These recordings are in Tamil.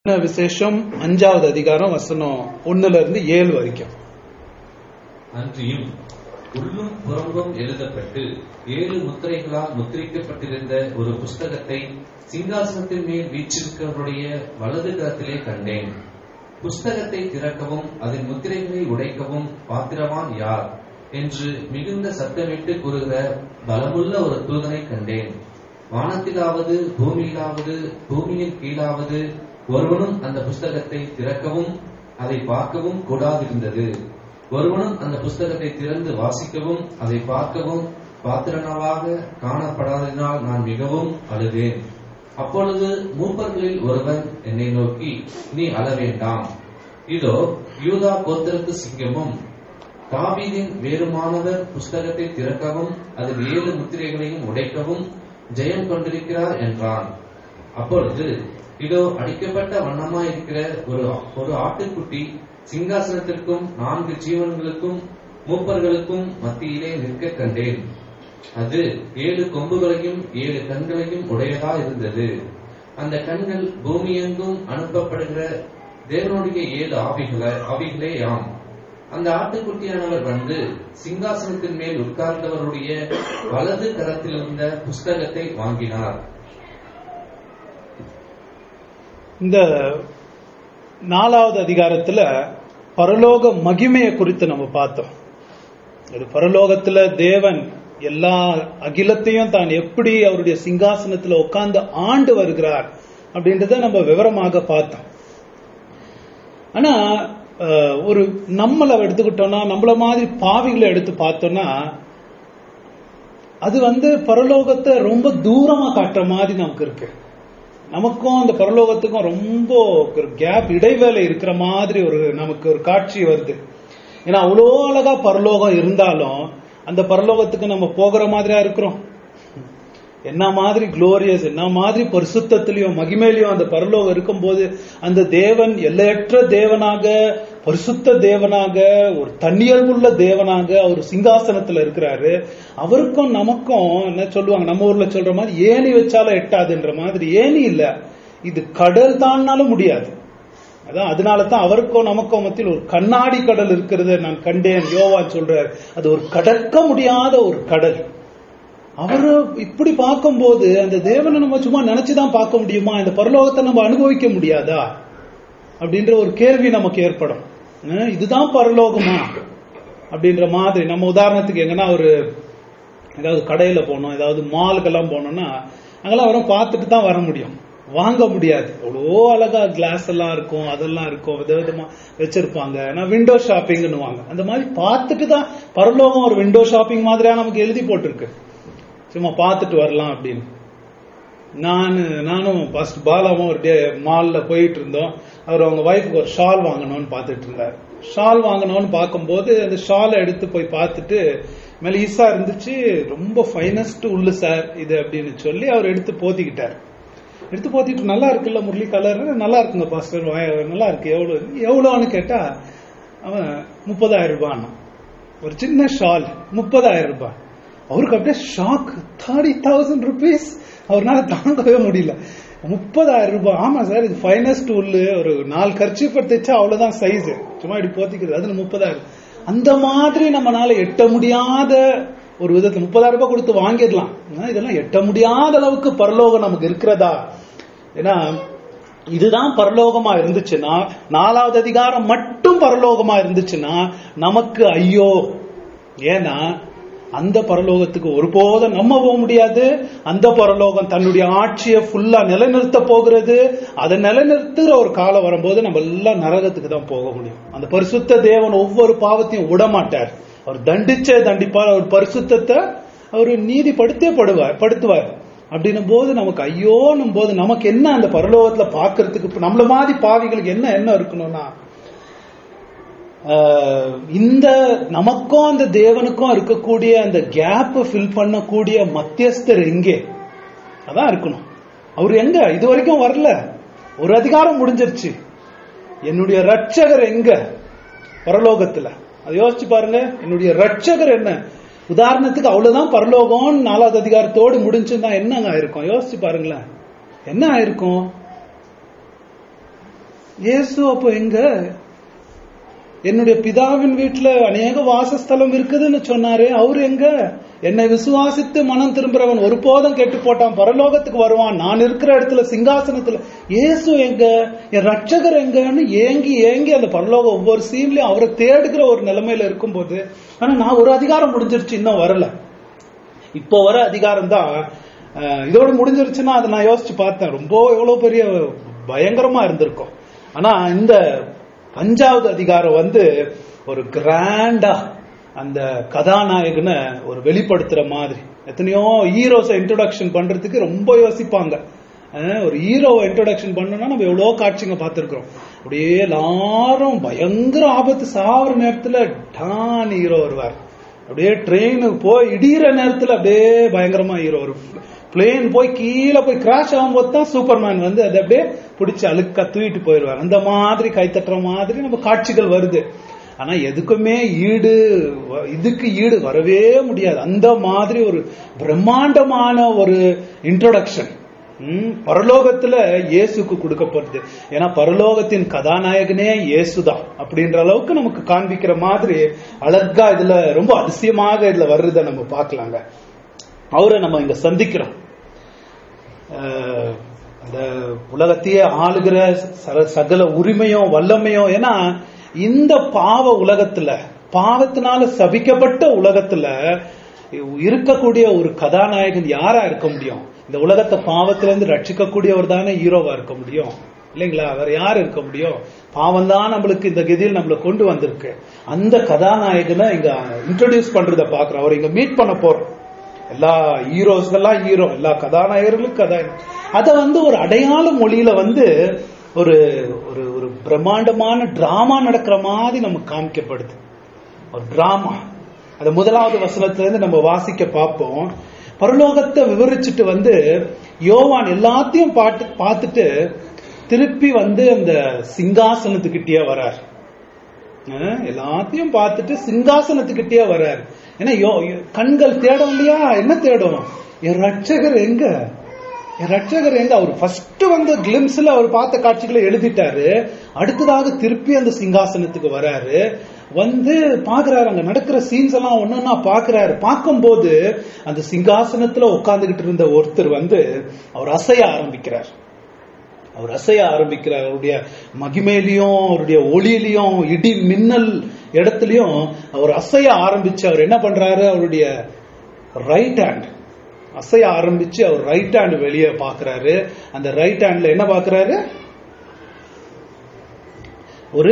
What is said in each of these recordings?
விசேஷம் அஞ்சாவது அதிகாரம் வசனம் ஒண்ணுல இருந்து ஏழு வரைக்கும் அன்றியும் உள்ளும் புறம்பும் எழுதப்பட்டு ஏழு முத்திரைகளால் முத்திரிக்கப்பட்டிருந்த ஒரு புஸ்தகத்தை சிங்காசனத்தின் மேல் வீற்றிருக்கிறவருடைய வலது கரத்திலே கண்டேன் புஸ்தகத்தை திறக்கவும் அதன் முத்திரைகளை உடைக்கவும் பாத்திரவான் யார் என்று மிகுந்த சத்தமிட்டு கூறுகிற பலமுள்ள ஒரு தூதனை கண்டேன் வானத்திலாவது பூமியிலாவது பூமியின் கீழாவது ஒருவனும் அந்த புஸ்தகத்தை திறக்கவும் அதை பார்க்கவும் கூடாதிருந்தது ஒருவனும் அந்த புஸ்தகத்தை திறந்து வாசிக்கவும் அதை பார்க்கவும் பாத்திரனவாக காணப்படாததினால் நான் மிகவும் அழுதேன் அப்பொழுது மூப்பர்களில் ஒருவன் என்னை நோக்கி நீ அழ வேண்டாம் இதோ யூதா கோத்திரத்து சிங்கமும் தாவீதின் வேறுமானவர் புஸ்தகத்தை திறக்கவும் அதில் ஏழு முத்திரைகளையும் உடைக்கவும் ஜெயம் கொண்டிருக்கிறார் என்றான் அப்பொழுது இதோ அடிக்கப்பட்ட வண்ணமாயிருக்கிற ஒரு ஒரு ஆட்டுக்குட்டி சிங்காசனத்திற்கும் நான்கு ஜீவன்களுக்கும் மூப்பர்களுக்கும் மத்தியிலே நிற்க கண்டேன் அது ஏழு கொம்புகளையும் ஏழு கண்களையும் உடையதா இருந்தது அந்த கண்கள் பூமியெங்கும் அனுப்பப்படுகிற தேவனுடைய ஏழு ஆவிகள ஆவிகளே யாம் அந்த ஆட்டுக்குட்டியானவர் வந்து சிங்காசனத்தின் மேல் உட்கார்ந்தவருடைய வலது கரத்தில் இருந்த புஸ்தகத்தை வாங்கினார் இந்த நாலாவது அதிகாரத்துல பரலோக மகிமையை குறித்து நம்ம பார்த்தோம் ஒரு பரலோகத்துல தேவன் எல்லா அகிலத்தையும் தான் எப்படி அவருடைய சிங்காசனத்துல உட்கார்ந்து ஆண்டு வருகிறார் அப்படின்றத நம்ம விவரமாக பார்த்தோம் ஆனா அஹ், ஒரு நம்மளை எடுத்துக்கிட்டோம்னா நம்மள மாதிரி பாவிகளை எடுத்து பார்த்தோம்னா அது வந்து பரலோகத்தை ரொம்ப தூரமா காட்டுற மாதிரி நமக்கு இருக்கு நமக்கும் அந்த பரலோகத்துக்கும் ரொம்ப ஒரு கேப் இடைவேளை இருக்கிற மாதிரி ஒரு நமக்கு ஒரு காட்சி வருது ஏன்னா அவ்வளோ அழகா பரலோகம் இருந்தாலும் அந்த பரலோகத்துக்கு நம்ம போகிற மாதிரியா இருக்கிறோம் என்ன மாதிரி குளோரியஸ் என்ன மாதிரி பரிசுத்தத்திலையும் மகிமையிலையும் அந்த பரலோகம் இருக்கும்போது அந்த தேவன் எல்லையற்ற தேவனாக பரிசுத்த தேவனாக ஒரு தன்னியல்புள்ள தேவனாக அவர் சிங்காசனத்துல இருக்கிறாரு அவருக்கும் நமக்கும் என்ன சொல்லுவாங்க நம்ம ஊர்ல சொல்ற மாதிரி ஏணி வச்சாலும் எட்டாதுன்ற மாதிரி ஏணி இல்ல இது கடல் தான்னாலும் முடியாது அதான் அதனால தான் அவருக்கும் நமக்கும் மத்தியில் ஒரு கண்ணாடி கடல் இருக்கிறது நான் கண்டேன் யோவா சொல்றார் அது ஒரு கடக்க முடியாத ஒரு கடல் அவரு இப்படி பார்க்கும்போது அந்த தேவனை நம்ம சும்மா நினைச்சுதான் பார்க்க முடியுமா இந்த பரலோகத்தை நம்ம அனுபவிக்க முடியாதா அப்படின்ற ஒரு கேள்வி நமக்கு ஏற்படும் அஹ் இதுதான் பரலோகமா அப்படின்ற மாதிரி நம்ம உதாரணத்துக்கு எங்கன்னா ஒரு ஏதாவது கடையில போனோம் ஏதாவது மாலுக்கெல்லாம் போனோம்னா அங்கெல்லாம் வரும் பார்த்துட்டு தான் வர முடியும் வாங்க முடியாது அவ்வளோ அழகா கிளாஸ் எல்லாம் இருக்கும் அதெல்லாம் இருக்கும் விதவிதமா வச்சிருப்பாங்க நான் விண்டோ ஷாப்பிங்னு வாங்க அந்த மாதிரி பார்த்துட்டு தான் பரலோகம் ஒரு விண்டோ ஷாப்பிங் மாதிரியா நமக்கு எழுதி போட்டிருக்கு சும்மா பார்த்துட்டு வரலாம் அப்படின்னு நான் நானும் ஃபர்ஸ்ட் பாலாவும் ஒரு டே மால்ல போயிட்டு இருந்தோம் அவர் அவங்க ஒய்ஃபுக்கு ஒரு ஷால் வாங்கணும்னு பார்த்துட்டு இருந்தார் ஷால் வாங்கணும்னு பார்க்கும்போது அந்த ஷாலை எடுத்து போய் பார்த்துட்டு மெலீசா இருந்துச்சு ரொம்ப ஃபைனஸ்ட் உள்ளு சார் இது அப்படின்னு சொல்லி அவர் எடுத்து போத்திக்கிட்டார் எடுத்து போத்திட்டு நல்லா இருக்குல்ல முரளி கலர் நல்லா இருக்குங்க பாஸ்டர் நல்லா இருக்கு எவ்வளவு எவ்வளோன்னு கேட்டா அவன் முப்பதாயிரம் ரூபாய் ஒரு சின்ன ஷால் முப்பதாயிரம் ரூபாய் அவருக்கு அப்படியே ஷாக் தேர்ட்டி தௌசண்ட் ருபீஸ் அவர்னால தாங்கவே முடியல முப்பதாயிரம் ரூபாய் ஆமா சார் இது ஃபைனஸ்ட் உள்ளு ஒரு நாலு கர்ச்சி படுத்துச்சா அவ்வளவுதான் சைஸ் சும்மா இப்படி போத்திக்கிறது அதுல முப்பதாயிரம் அந்த மாதிரி நம்மனால எட்ட முடியாத ஒரு விதத்துல முப்பதாயிரம் ரூபாய் கொடுத்து வாங்கிடலாம் ஆனா, இதெல்லாம் எட்ட முடியாத அளவுக்கு பரலோகம் நமக்கு இருக்கிறதா ஏன்னா இதுதான் பரலோகமா இருந்துச்சுன்னா நாலாவது அதிகாரம் மட்டும் பரலோகமா இருந்துச்சுன்னா நமக்கு ஐயோ ஏன்னா அந்த பரலோகத்துக்கு ஒருபோதும் நம்ம போக முடியாது அந்த பரலோகம் தன்னுடைய ஆட்சியை ஃபுல்லா நிலைநிறுத்த போகிறது அதை நிலைநிறுத்துற ஒரு காலம் வரும்போது நம்ம எல்லாம் நரகத்துக்கு தான் போக முடியும் அந்த பரிசுத்த தேவன் ஒவ்வொரு பாவத்தையும் விட மாட்டார் அவர் தண்டிச்சே தண்டிப்பார் அவர் பரிசுத்தத்தை அவர் நீதிப்படுத்தே படுவார் படுத்துவார் அப்படின்னும் போது நமக்கு ஐயோன்னும் போது நமக்கு என்ன அந்த பரலோகத்துல பாக்குறதுக்கு இப்ப நம்மள மாதிரி பாவிகளுக்கு என்ன என்ன இருக்கணும்னா ஆஹ், இந்த நமக்கும் அந்த தேவனுக்கும் இருக்கக்கூடிய அந்த கேப் ஃபில் பண்ணக்கூடிய மத்தியஸ்தர் எங்கே அதான் இருக்கணும் அவர் எங்க இது வரைக்கும் வரல ஒரு அதிகாரம் முடிஞ்சிருச்சு என்னுடைய ரட்சகர் எங்க பரலோகத்துல அதை யோசிச்சு பாருங்க என்னுடைய ரட்சகர் என்ன உதாரணத்துக்கு அவ்வளவுதான் பரலோகம் நாலாவது அதிகாரத்தோடு முடிஞ்சுன்னா என்னங்க ஆயிருக்கும் யோசிச்சு பாருங்களேன் என்ன ஆயிருக்கும் இயேசு அப்போ எங்க என்னுடைய பிதாவின் வீட்டுல அநேக வாசஸ்தலம் இருக்குதுன்னு சொன்னாரு அவரு எங்க என்னை விசுவாசித்து மனம் திரும்புறவன் ஒருபோதும் கெட்டு போட்டான் பரலோகத்துக்கு வருவான் நான் இருக்கிற இடத்துல சிங்காசனத்துல இயேசு எங்க என் ரட்சகர் எங்கன்னு ஏங்கி ஏங்கி அந்த பரலோகம் ஒவ்வொரு சீன்லயும் அவரை தேடுகிற ஒரு நிலைமையில இருக்கும்போது ஆனா நான் ஒரு அதிகாரம் முடிஞ்சிருச்சு இன்னும் வரல இப்போ வர அதிகாரம் தான் இதோட முடிஞ்சிருச்சுன்னா அதை நான் யோசிச்சு பார்த்தேன் ரொம்ப எவ்வளவு பெரிய பயங்கரமா இருந்திருக்கும் ஆனா இந்த அஞ்சாவது அதிகாரம் வந்து ஒரு கிராண்டா அந்த கதாநாயகனை ஒரு வெளிப்படுத்துற மாதிரி எத்தனையோ ஹீரோஸை இன்ட்ரோடக்ஷன் பண்றதுக்கு ரொம்ப யோசிப்பாங்க அஹ் ஒரு ஹீரோவை இன்ட்ரோடக்ஷன் பண்ணணும்னா நம்ம எவ்வளோ காட்சிங்க பார்த்துருக்குறோம் அப்படியே எல்லாரும் பயங்கர ஆபத்து சாவர நேரத்துல டான் ஹீரோ வருவார் அப்படியே ட்ரெயினுக்கு போய் இடிகிற நேரத்துல அப்படியே பயங்கரமா ஹீரோ வரும் பிளேன் போய் கீழே போய் கிராஷ் ஆகும்போது தான் சூப்பர்மேன் வந்து அதை அப்படியே பிடிச்சி அழுக்க தூக்கிட்டு போயிடுவார் அந்த மாதிரி கைத்தட்டுற மாதிரி நம்ம காட்சிகள் வருது ஆனா எதுக்குமே ஈடு வ- இதுக்கு ஈடு வரவே முடியாது அந்த மாதிரி ஒரு பிரம்மாண்டமான ஒரு இன்ட்ரோடக்ஷன் பரலோகத்துல இயேசுக்கு கொடுக்கப்படுது ஏன்னா பரலோகத்தின் கதாநாயகனே இயேசுதான் அப்படின்ற அளவுக்கு நமக்கு காண்பிக்கிற மாதிரி அழகா இதுல ரொம்ப அதிசயமாக இதுல வர்றதை நம்ம பார்க்கலாங்க அவரை நம்ம இங்க சந்திக்கிறோம் அஹ், அந்த உலகத்தையே ஆளுகிற சர- சகல உரிமையும் வல்லமையும் ஏன்னா இந்த பாவ உலகத்துல பாவத்தினால சபிக்கப்பட்ட உலகத்துல இருக்கக்கூடிய ஒரு கதாநாயகன் யாரா இருக்க முடியும் இந்த உலகத்தை பாவத்திலிருந்து ரட்சிக்கக்கூடியவர் தானே ஹீரோவா இருக்க முடியும் இல்லைங்களா வேற யார் இருக்க முடியும் பாவம் தான் நம்மளுக்கு இந்த கதியில் நம்மளை கொண்டு வந்திருக்கு அந்த கதாநாயகனை இங்க இன்ட்ரோடியூஸ் பண்றத பாக்குறோம் அவர் இங்க மீட் பண்ண போறோம் எல்லா ஹீரோஸ்கெல்லாம் ஹீரோ எல்லா கதாநாயகர்களும் கதா அத வந்து ஒரு அடையாள மொழியில வந்து ஒரு ஒரு ஒரு பிரம்மாண்டமான டிராமா நடக்கிற மாதிரி நமக்கு காமிக்கப்படுது ஒரு டிராமா அது முதலாவது வசனத்துல இருந்து நம்ம வாசிக்க பார்ப்போம் பரலோகத்தை விவரிச்சுட்டு வந்து யோவான் எல்லாத்தையும் பாட்டு பார்த்துட்டு திருப்பி வந்து அந்த சிங்காசனத்துக்கிட்டே வரார் அஹ் எல்லாத்தையும் பார்த்துட்டு சிங்காசனத்துக்கிட்டே வர்றாரு ஏன்னா யோ- யோ- கண்கள் தேடும் இல்லையா என்ன தேடும் என் ரட்சகர் எங்க என் ரட்சகர் எங்க அவர் ஃபர்ஸ்ட் வந்து கிளிம்ஸ்ல அவர் பார்த்த காட்சிகளை எழுதிட்டாரு அடுத்ததாக திருப்பி அந்த சிங்காசனத்துக்கு வராரு வந்து பாக்குறாரு அங்க நடக்கிற சீன்ஸ் எல்லாம் ஒன்னொன்னா பாக்குறாரு பார்க்கும்போது அந்த சிங்காசனத்துல உட்கார்ந்துகிட்டு இருந்த ஒருத்தர் வந்து அவர் அசைய ஆரம்பிக்கிறார் அவர் அசைய ஆரம்பிக்கிறார் அவருடைய மகிமையிலையும் அவருடைய ஒளியிலையும் இடி மின்னல் இடத்துலயும் அவர் அசைய ஆரம்பிச்சு அவர் என்ன பண்றாரு அவருடைய ரைட் ஹேண்ட் அசைய ஆரம்பிச்சு அவர் ரைட் ஹேண்ட் வெளியே பாக்குறாரு அந்த ரைட் ஹேண்ட்ல என்ன பாக்குறாரு ஒரு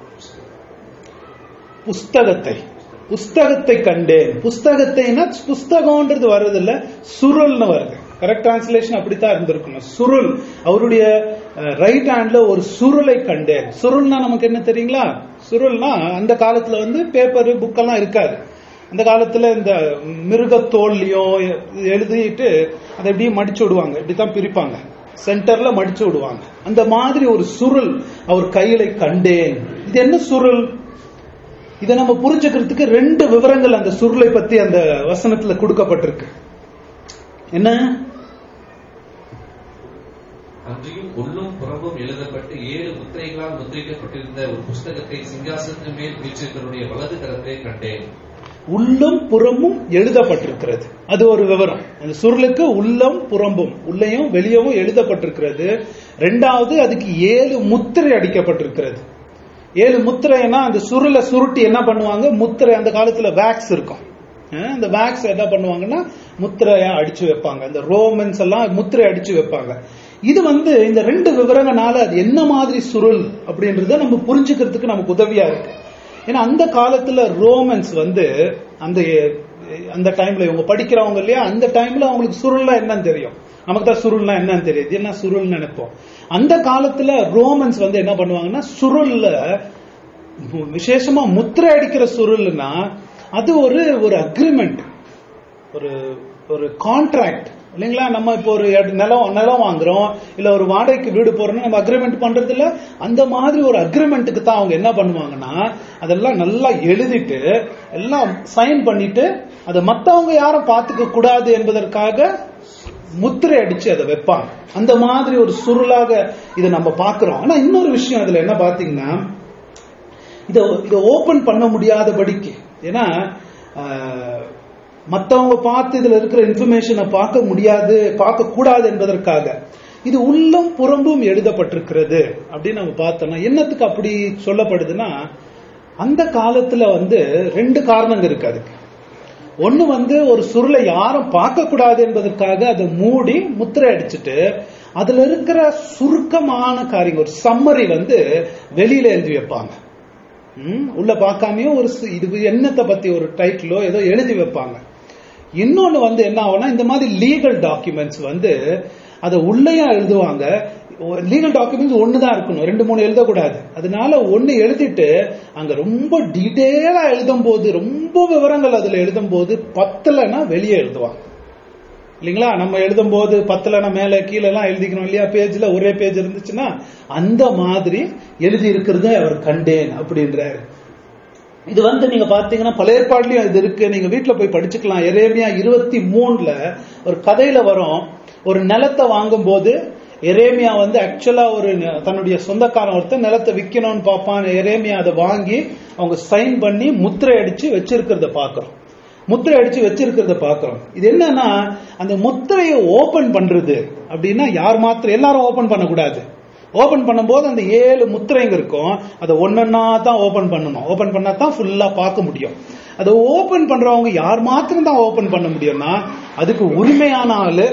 புஸ்தகத்தை புஸ்தகத்தை கண்டேன் புஸ்தகத்தைனா புஸ்தகம்ன்றது வர்றது இல்ல சுருள்னு வருது கரெக்ட் டிரான்ஸ்லேஷன் அப்படித்தான் இருந்திருக்கணும் சுருள் அவருடைய ரைட் ஹேண்ட்ல ஒரு சுருளை கண்டேன் சுருள்னா நமக்கு என்ன தெரியுங்களா சுருள்னா அந்த காலத்துல வந்து பேப்பர் புக்கெல்லாம் இருக்காது அந்த காலத்துல இந்த மிருகத்தோல்லையும் எழுதிட்டு அதை எப்படியே மடிச்சு விடுவாங்க இப்படித்தான் பிரிப்பாங்க சென்டர்ல மடிச்சு விடுவாங்க அந்த மாதிரி ஒரு சுருள் அவர் கையில கண்டேன் இது என்ன சுருள் இதை நம்ம புரிஞ்சுக்கிறதுக்கு ரெண்டு விவரங்கள் அந்த சுருளை பத்தி அந்த வசனத்துல கொடுக்கப்பட்டிருக்கு என்ன அன்றியும் உள்ளும் புறமும் எழுதப்பட்டு ஏழு முத்திரைகளால் முத்திரிக்கப்பட்டிருந்த ஒரு புஸ்தகத்தை சிங்காசனத்தின் மேல் வீச்சிருக்கிறவருடைய வலது கரத்தை கண்டேன் உள்ளும் புறமும் எழுதப்பட்டிருக்கிறது அது ஒரு விவரம் அந்த சுருளுக்கு உள்ளம் புறம்பும் உள்ளையும் வெளியவும் எழுதப்பட்டிருக்கிறது ரெண்டாவது அதுக்கு ஏழு முத்திரை அடிக்கப்பட்டிருக்கிறது ஏழு முத்திரைன்னா அந்த சுருளை சுருட்டி என்ன பண்ணுவாங்க முத்திரை அந்த காலத்துல வேக்ஸ் இருக்கும் அஹ் அந்த வேக்ஸ் என்ன பண்ணுவாங்கன்னா முத்திரையா அடிச்சு வைப்பாங்க இந்த ரோமன்ஸ் எல்லாம் முத்திரை அடிச்சு வைப்பாங்க இது வந்து இந்த ரெண்டு விவரங்கனால அது என்ன மாதிரி சுருள் அப்படின்றத நம்ம புரிஞ்சுக்கிறதுக்கு நமக்கு உதவியா இருக்கு ஏன்னா அந்த காலத்துல ரோமன்ஸ் வந்து அந்த அந்த டைம்ல இவங்க படிக்கிறவங்க இல்லையா அந்த டைம்ல அவங்களுக்கு சுருள்னா என்னன்னு தெரியும் நமக்கு தான் சுருள்னா என்னன்னு தெரியுது என்ன சுருள்னு நினைப்போம் அந்த காலத்துல ரோமன்ஸ் வந்து என்ன பண்ணுவாங்கன்னா சுருள்ல விசேஷமா முத்திரை அடிக்கிற சுருள்னா அது ஒரு ஒரு அக்ரிமெண்ட் ஒரு ஒரு கான்ட்ராக்ட் இல்லைங்களா நம்ம இப்போ ஒரு இட- நிலம் நிலம் வாங்குறோம் இல்ல ஒரு வாடகைக்கு வீடு போறோம்னா நம்ம அக்ரிமெண்ட் பண்றது இல்ல அந்த மாதிரி ஒரு அக்ரிமெண்ட்டுக்கு தான் அவங்க என்ன பண்ணுவாங்கன்னா அதெல்லாம் நல்லா எழுதிட்டு எல்லாம் சைன் பண்ணிட்டு அதை மத்தவங்க யாரும் பார்த்துக்க கூடாது என்பதற்காக முத்திரை அடிச்சு அதை வைப்பாங்க அந்த மாதிரி ஒரு சுருளாக இதை நம்ம பார்க்கிறோம் ஆனா இன்னொரு விஷயம் அதுல என்ன பாத்தீங்கன்னா இதை இதை ஓபன் பண்ண முடியாதபடிக்கு ஏன்னா ஆஹ், மத்தவங்க பார்த்து இதுல இருக்கிற இன்ஃபர்மேஷனை பார்க்க முடியாது பார்க்க கூடாது என்பதற்காக இது உள்ளம் புறம்பும் எழுதப்பட்டிருக்கிறது அப்படின்னு நம்ம பார்த்தோம்னா என்னத்துக்கு அப்படி சொல்லப்படுதுன்னா அந்த காலத்துல வந்து ரெண்டு காரணங்க இருக்கு அதுக்கு ஒண்ணு வந்து ஒரு சுருளை யாரும் பார்க்க கூடாது என்பதற்காக அதை மூடி முத்திரை அடிச்சுட்டு அதுல இருக்கிற சுருக்கமான காரியங்கள் ஒரு சம்மரி வந்து வெளியில எழுதி வைப்பாங்க ம், உள்ள பார்க்காமயே ஒரு சி- இது என்னத்தை பத்தி ஒரு டைட்டிலோ ஏதோ எழுதி வைப்பாங்க இன்னொன்னு வந்து என்ன ஆகும்னா இந்த மாதிரி லீகல் டாக்குமெண்ட்ஸ் வந்து அதை உள்ளேயா எழுதுவாங்க லீகல் டாக்குமெண்ட்ஸ் ஒண்ணுதான் இருக்கணும் ரெண்டு மூணு எழுதக்கூடாது அதனால ஒண்ணு எழுதிட்டு அங்க ரொம்ப டீட்டெயிலா எழுதும் போது ரொம்ப விவரங்கள் அதுல எழுதும் போது பத்தலைன்னா வெளியே எழுதுவாங்க இல்லைங்களா நம்ம எழுதும் போது பத்தலைன்னா மேல கீழே எல்லாம் எழுதிக்கணும் இல்லையா பேஜ்ல ஒரே பேஜ் இருந்துச்சுன்னா அந்த மாதிரி எழுதி இருக்கிறத அவர் கண்டேன் அப்படின்றாரு இது வந்து நீங்க பாத்தீங்கன்னா பழைய ஏற்பாடுலயும் இது இருக்கு நீங்க வீட்டுல போய் படிச்சுக்கலாம் எரேமியா இருபத்தி மூணுல ஒரு கதையில வரும் ஒரு நிலத்தை வாங்கும் போது எரேமியா வந்து ஆக்சுவலா ஒரு ந- தன்னுடைய சொந்தக்காரன் ஒருத்தன் நிலத்தை விற்கணும்னு பார்ப்பான் எரேமியா அதை வாங்கி அவங்க சைன் பண்ணி முத்திரை அடிச்சு வச்சிருக்கிறத பாக்குறோம் முத்திரை அடிச்சு வச்சிருக்கிறத பாக்குறோம் இது என்னன்னா அந்த முத்திரையை ஓபன் பண்றது அப்படின்னா யார் மாத்திரம் எல்லாரும் ஓபன் பண்ணக்கூடாது ஓபன் பண்ணும்போது அந்த ஏழு முத்திரைங்க இருக்கும் அதை ஒன்னொன்னா தான் ஓபன் பண்ணணும் ஓபன் பண்ணா தான் ஃபுல்லா பார்க்க முடியும் அதை ஓபன் பண்றவங்க யார் மாத்திரம் தான் ஓபன் பண்ண முடியும்னா அதுக்கு உரிமையான ஆளு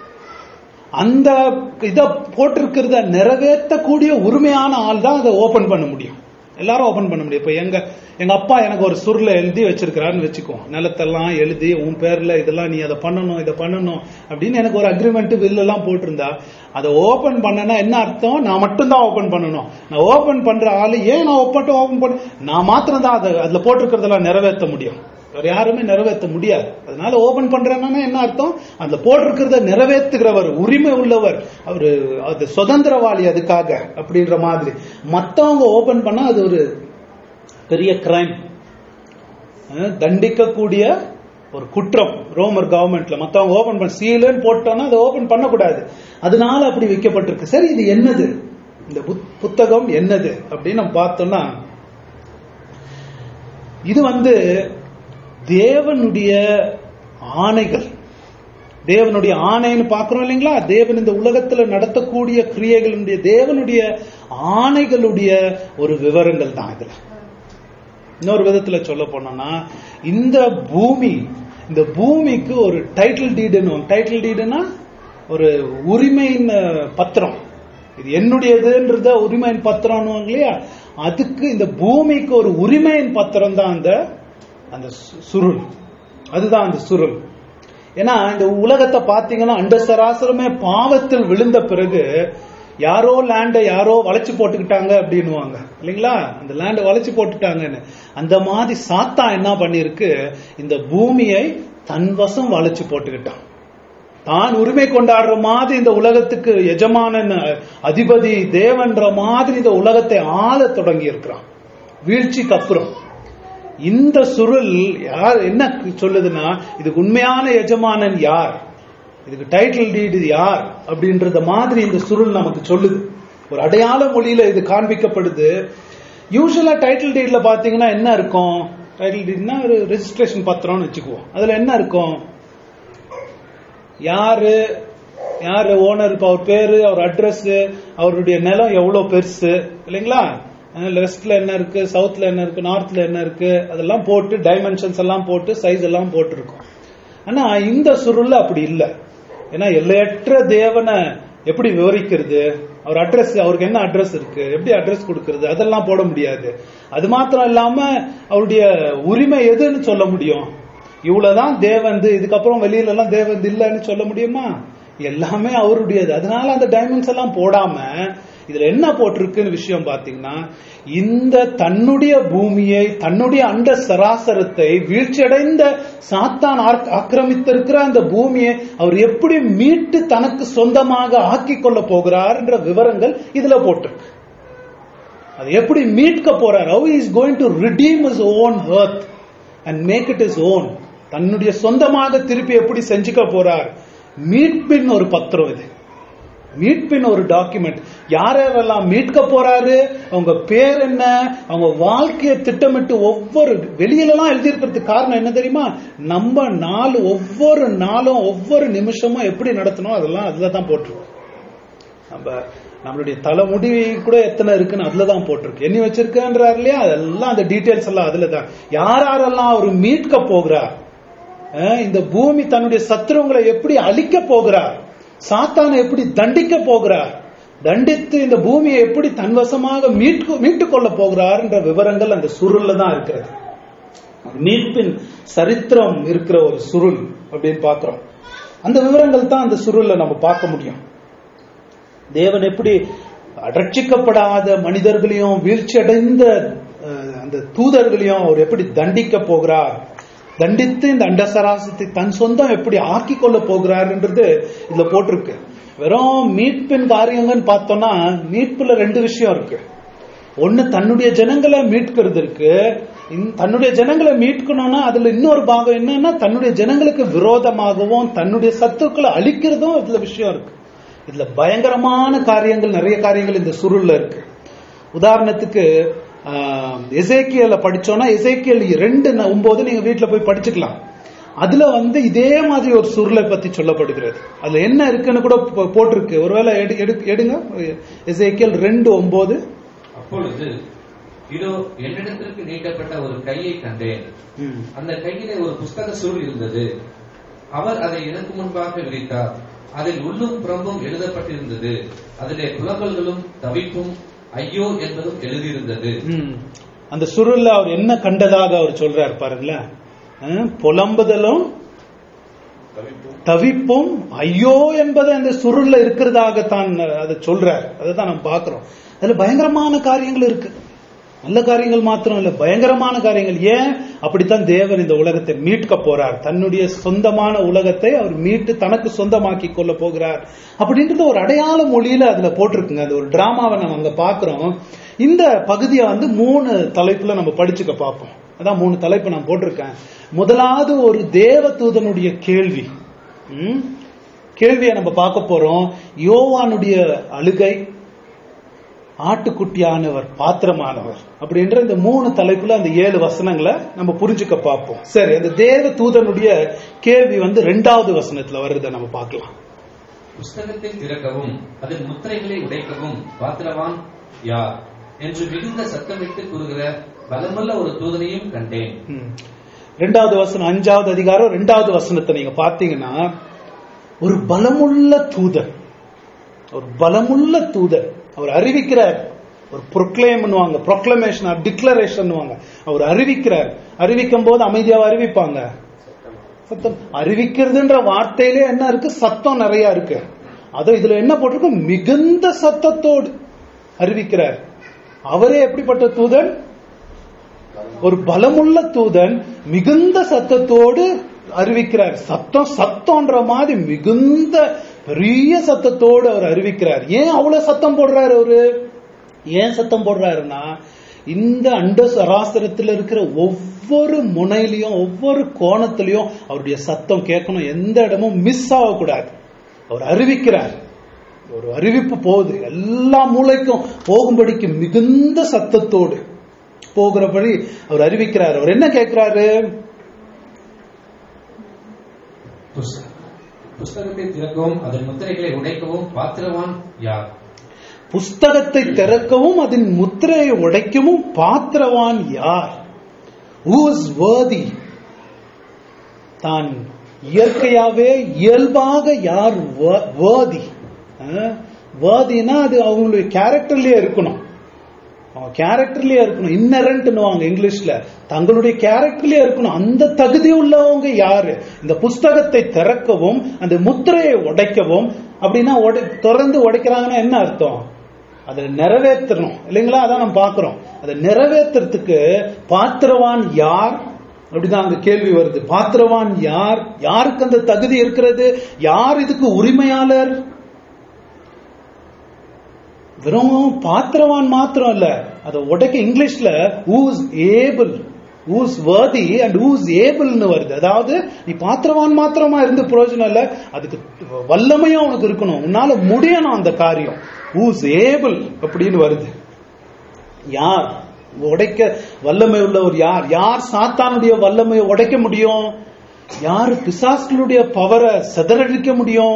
அந்த இத போட்டிருக்கிறத நிறைவேற்றக்கூடிய உரிமையான ஆள் தான் அதை ஓபன் பண்ண முடியும் எல்லாரும் ஓபன் பண்ண முடியும் இப்ப எங்க எங்க அப்பா எனக்கு ஒரு சுருளை எழுதி வச்சிருக்கிறாருன்னு வச்சுக்கோ நிலத்தெல்லாம் எழுதி உன் பேர்ல இதெல்லாம் நீ அதை பண்ணணும் இதை பண்ணணும் அப்படின்னு எனக்கு ஒரு அக்ரிமெண்ட் பில் எல்லாம் போட்டிருந்தா அதை ஓபன் பண்ணனா என்ன அர்த்தம் நான் மட்டும்தான் ஓபன் பண்ணணும் நான் ஓபன் பண்ற ஆளு ஏன் நான் ஒப்பட்டு ஓபன் பண்ண நான் மாத்திரம் தான் அதை அதுல போட்டிருக்கிறதெல்லாம் நிறைவேற்ற முடியும் வேற யாருமே நிறைவேற்ற முடியாது அதனால ஓபன் பண்றேன்னா என்ன அர்த்தம் அதுல போட்டிருக்கிறத நிறைவேற்றுகிறவர் உரிமை உள்ளவர் அவரு அது சுதந்திரவாளி அதுக்காக அப்படின்ற மாதிரி மத்தவங்க ஓபன் பண்ணா அது ஒரு பெரிய கிரைம் தண்டிக்கக்கூடிய ஒரு குற்றம் ரோமர் கவர்மெண்ட்ல மத்தவங்க ஓபன் பண்ண சீலுன்னு போட்டோம்னா அதை ஓபன் பண்ணக்கூடாது அதனால அப்படி வைக்கப்பட்டிருக்கு சரி இது என்னது இந்த புத்- புத்தகம் என்னது அப்படின்னு நம்ம பார்த்தோம்னா இது வந்து தேவனுடைய ஆணைகள் தேவனுடைய ஆணைன்னு பார்க்கிறோம் இல்லைங்களா தேவன் இந்த உலகத்துல நடத்தக்கூடிய கிரியைகளுடைய தேவனுடைய ஆணைகளுடைய ஒரு விவரங்கள் தான் இதுல இன்னொரு விதத்துல சொல்ல போனோம்னா இந்த பூமி இந்த பூமிக்கு ஒரு டைட்டில் டீடுன்னு டைட்டில் டீடுனா ஒரு உரிமையின் அஹ், பத்திரம் இது என்னுடையதுன்றத உரிமையின் பத்திரம்னு இல்லையா அதுக்கு இந்த பூமிக்கு ஒரு உரிமையின் பத்திரம் தான் அந்த அந்த சு- சுருள் அதுதான் அந்த சுருள் ஏன்னா இந்த உலகத்தை பாத்தீங்கன்னா அண்ட சராசரமே பாவத்தில் விழுந்த பிறகு யாரோ லேண்டை யாரோ வளைச்சு போட்டுக்கிட்டாங்க அப்படின்னுவாங்க இல்லைங்களா அந்த லேண்டை வளைச்சு போட்டுட்டாங்கன்னு அந்த மாதிரி சாத்தா என்ன பண்ணிருக்கு இந்த பூமியை தன் வசம் வளைச்சு போட்டுக்கிட்டான் தான் உரிமை கொண்டாடுற மாதிரி இந்த உலகத்துக்கு எஜமானன் அதிபதி தேவன்ற மாதிரி இந்த உலகத்தை ஆள தொடங்கி இருக்கிறான் வீழ்ச்சிக்கு அப்புறம் இந்த சுருள் யார் என்ன சொல்லுதுன்னா இதுக்கு உண்மையான எஜமானன் யார் இதுக்கு டைட்டில் டீட் இது யார் அப்படின்றத மாதிரி இந்த சுருள் நமக்கு சொல்லுது ஒரு அடையாள மொழியில இது காண்பிக்கப்படுது யூஸ்வலா டைட்டில் டீட்ல பாத்தீங்கன்னா என்ன இருக்கும் டைட்டில் டீட்னா ஒரு ரெஜிஸ்ட்ரேஷன் பத்திரம்னு வச்சுக்குவோம் அதுல என்ன இருக்கும் யாரு யாரு ஓனர் இப்ப அவர் பேரு அவர் அட்ரஸ் அவருடைய நிலம் எவ்வளவு பெருசு இல்லைங்களா வெஸ்ட்ல என்ன இருக்கு சவுத்ல என்ன இருக்கு நார்த்ல என்ன இருக்கு அதெல்லாம் போட்டு டைமென்ஷன்ஸ் எல்லாம் போட்டு சைஸ் எல்லாம் போட்டிருக்கும் ஆனா இந்த சுருள்ல அப்படி இல்ல ஏன்னா எல்லையற்ற தேவனை எப்படி விவரிக்கிறது அவர் அட்ரஸ் அவருக்கு என்ன அட்ரஸ் இருக்கு எப்படி அட்ரஸ் கொடுக்கிறது அதெல்லாம் போட முடியாது அது மாத்திரம் இல்லாம அவருடைய உரிமை எதுன்னு சொல்ல முடியும் இவ்வளவுதான் தேவந்து இதுக்கப்புறம் வெளியில எல்லாம் தேவந்து இல்லைன்னு சொல்ல முடியுமா எல்லாமே அவருடையது அதனால அந்த டைமண்ட்ஸ் எல்லாம் போடாம இதுல என்ன போட்டிருக்குன்னு விஷயம் பாத்தீங்கன்னா இந்த தன்னுடைய பூமியை தன்னுடைய அண்ட சராசரத்தை வீழ்ச்சியடைந்த சாத்தான் ஆக்- ஆக்கிரமித்திருக்கிற அந்த பூமியை அவர் எப்படி மீட்டு தனக்கு சொந்தமாக ஆக்கிக் கொள்ள போகிறார் என்ற விவரங்கள் இதுல போட்டிருக்கு அது எப்படி மீட்க போறார் how he is going to redeem his own earth and make it his own தன்னுடைய சொந்தமாக திருப்பி எப்படி செஞ்சுக்க போறார் மீட்பின் ஒரு பத்திரம் இது மீட்பின் ஒரு டாக்குமெண்ட் யார் யாரெல்லாம் மீட்க போறாரு அவங்க பேர் என்ன அவங்க வாழ்க்கையை திட்டமிட்டு ஒவ்வொரு வெளியிலலாம் எழுதியிருக்கிறதுக்கு காரணம் என்ன தெரியுமா நம்ம நாள் ஒவ்வொரு நாளும் ஒவ்வொரு நிமிஷமும் எப்படி நடத்தணும் அதெல்லாம் அதுல தான் போட்டிருக்கோம் நம்ம நம்மளுடைய தலைமுடி கூட எத்தனை இருக்குன்னு அதுல தான் போட்டிருக்கு எண்ணி வச்சிருக்கன்றார் இல்லையா அதெல்லாம் அந்த டீடைல்ஸ் எல்லாம் அதுல தான் யார் யாரெல்லாம் அவர் மீட்க போகிறார் அஹ் இந்த பூமி தன்னுடைய சத்துருவங்களை எப்படி அழிக்க போகிறார் சாத்தானை எப்படி தண்டிக்க போகிறார் தண்டித்து இந்த பூமியை எப்படி தன்வசமாக மீட்கு மீட்டுக் கொள்ள போகிறார் என்ற விவரங்கள் அந்த சுருள்ல தான் இருக்கிறது மீட்பின் சரித்திரம் இருக்கிற ஒரு சுருள் அப்படின்னு பார்க்கிறோம் அந்த விவரங்கள் தான் அந்த சுருள்ல நம்ம பார்க்க முடியும் தேவன் எப்படி ரட்சிக்கப்படாத மனிதர்களையும் வீழ்ச்சி அடைந்த அஹ், அந்த தூதர்களையும் அவர் எப்படி தண்டிக்க போகிறார் தண்டித்து இந்த அண்டசராசத்தை தன் சொந்தம் எப்படி ஆக்கி கொள்ள போகிறார்ன்றது இதுல போட்டிருக்கு வெறும் மீட்பின் காரியங்கன்னு பார்த்தோம்னா மீட்புல ரெண்டு விஷயம் இருக்கு ஒண்ணு தன்னுடைய ஜனங்களை மீட்கிறது இருக்கு இன்- தன்னுடைய ஜனங்களை மீட்கணும்னா அதுல இன்னொரு பாகம் என்னன்னா தன்னுடைய ஜனங்களுக்கு விரோதமாகவும் தன்னுடைய சத்துக்களை அழிக்கிறதும் இதுல விஷயம் இருக்கு இதுல பயங்கரமான காரியங்கள் நிறைய காரியங்கள் இந்த சுருள்ல இருக்கு உதாரணத்துக்கு எசேக்கியல படிச்சோம்னா எசேக்கியல் ரெண்டு ந- ஒன்பது நீங்க வீட்டுல போய் படிச்சுக்கலாம் அதுல வந்து இதே மாதிரி ஒரு சுருளை பத்தி சொல்லப்படுகிறது அதுல என்ன இருக்குன்னு கூட போ- போட்டிருக்கு ஒருவேளை எடு- எடு- எடுங்க எசேக்கியல் ரெண்டு ஒன்பது அப்பொழுது இதோ என்னிடத்திற்கு நீட்டப்பட்ட ஒரு கையை கண்டேன் ம். அந்த கையிலே ஒரு புஸ்தக சுருள் இருந்தது அவர் அதை எனக்கு முன்பாக விரித்தார் அதில் உள்ளும் புறம்பும் எழுதப்பட்டிருந்தது அதிலே புலம்பல்களும் தவிப்பும் ஐயோ என்பதும் எழுதியிருந்தது ம். அந்த சுருள்ல அவர் என்ன கண்டதாக அவர் சொல்றாரு பாருங்களேன் அஹ், புலம்புதலும் தவிப்பும் ஐயோ என்பது அந்த சுருள்ல இருக்கிறதாக தான் அதை சொல்றார் அதை தான் நம்ம பார்க்கிறோம் அதுல பயங்கரமான காரியங்கள் இருக்கு நல்ல காரியங்கள் மாத்திரம் இல்ல பயங்கரமான காரியங்கள் ஏன் அப்படித்தான் தேவன் இந்த உலகத்தை மீட்க போறார் தன்னுடைய சொந்தமான உலகத்தை அவர் மீட்டு தனக்கு சொந்தமாக்கி கொள்ள போகிறார் அப்படின்றது ஒரு அடையாள மொழியில அதுல போட்டிருக்குங்க அது ஒரு டிராமாவை நம்ம அங்க பாக்குறோம் இந்த பகுதியை வந்து மூணு தலைப்புல நம்ம படிச்சுக்க பார்ப்போம் அதான் மூணு தலைப்பு நான் போட்டிருக்கேன் முதலாவது ஒரு தேவ தூதனுடைய கேள்வி ம்? கேள்வியை நம்ம பார்க்க போறோம் யோவானுடைய அழுகை ஆட்டுக்குட்டியானவர் பாத்திரமானவர் அப்படின்ற இந்த மூணு தலைப்புல அந்த ஏழு வசனங்களை நம்ம புரிஞ்சுக்க பார்ப்போம் சரி அந்த தேவ தூதனுடைய கேள்வி வந்து ரெண்டாவது வசனத்துல வருதை நம்ம பார்க்கலாம் புஸ்தகத்தை திறக்கவும் அதன் முத்திரைகளை உடைக்கவும் பாத்திரவான் யார் என்று மிகுந்த சத்தமிட்டு கூறுகிற பலமுள்ள ஒரு தூதனையும் கண்டேன் ம். ரெண்டாவது வசனம் அஞ்சாவது அதிகாரம் ரெண்டாவது வசனத்தை நீங்க பார்த்தீங்கன்னா ஒரு பலமுள்ள தூதன் ஒரு பலமுள்ள தூதன் அவர் அறிவிக்கிறார் ஒரு ப்ரொக்ளைம் பண்ணுவாங்க ப்ரொக்ளமேஷன் டிக்ளரேஷன் அவர் அறிவிக்கிறார் அறிவிக்கும் போது அமைதியாக அறிவிப்பாங்க சத்தம் அறிவிக்கிறதுன்ற வார்த்தையிலே என்ன இருக்கு சத்தம் நிறைய இருக்கு அதோ இதுல என்ன போட்டிருக்கு மிகுந்த சத்தத்தோடு அறிவிக்கிறார் அவரே எப்படிப்பட்ட தூதன் ஒரு பலமுள்ள தூதன் மிகுந்த சத்தத்தோடு அறிவிக்கிறார் சத்தம் சத்தம்ன்ற மாதிரி மிகுந்த பெரிய சத்தத்தோடு அவர் அறிவிக்கிறார் ஏன் அவ்வளவு சத்தம் போடுறாரு அவரு ஏன் சத்தம் போடுறாருன்னா இந்த அண்ட சராசரத்தில் இருக்கிற ஒவ்வொரு முனையிலையும் ஒவ்வொரு கோணத்திலையும் அவருடைய சத்தம் கேட்கணும் எந்த இடமும் மிஸ் ஆகக்கூடாது அவர் அறிவிக்கிறார் ஒரு அறிவிப்பு போகுது எல்லா மூளைக்கும் போகும்படிக்கு மிகுந்த சத்தத்தோடு போகிறபடி அவர் அறிவிக்கிறார் அவர் என்ன கேட்கிறாரு புஸ்- புஸ்தகத்தை திறக்கவும் அதன் முத்திரைகளை உடைக்கவும் பாத்திரவான் யார் புஸ்தகத்தை திறக்கவும் அதன் முத்திரையை உடைக்கவும் பாத்திரவான் யார் ஹூ இஸ் worthy தான் இயற்கையாவே இயல்பாக யார் worthy வேர்தினா அது அவங்களுடைய கேரக்டர்லயே இருக்கணும் அவங்க கேரக்டர்லயே இருக்கணும் இன்னரண்ட்னுவாங்க இங்கிலீஷ்ல தங்களுடைய கேரக்டர்லயே இருக்கணும் அந்த தகுதி உள்ளவங்க யாரு இந்த புஸ்தகத்தை திறக்கவும் அந்த முத்திரையை உடைக்கவும் அப்படின்னா உடை- திறந்து உடைக்கிறாங்கன்னா என்ன அர்த்தம் அதை நிறைவேற்றணும் இல்லைங்களா அதான் நம்ம பார்க்கிறோம் அதை நிறைவேற்றுறதுக்கு பாத்திரவான் யார் அப்படிதான் அந்த கேள்வி வருது பாத்திரவான் யார் யாருக்கு அந்த தகுதி இருக்கிறது யார் இதுக்கு உரிமையாளர் வெறும் பாத்திரவான் மாத்திரம் இல்ல அதை உடைக்க இங்கிலீஷ்ல who is able who's worthy and who's ஏபிள்னு வருது அதாவது நீ பாத்திரவான் மாத்திரமா இருந்து பிரயோஜனம் இல்ல அதுக்கு வல்லமையும் உனக்கு இருக்கணும் உன்னால முடியணும் அந்த காரியம் ஊஸ் ஏபிள் அப்படின்னு வருது யார் உடைக்க வல்லமை உள்ளவர் யார் யார் சாத்தானுடைய வல்லமையை உடைக்க முடியும் யார் பிசாஸ்களுடைய பவரை சிதறடிக்க முடியும்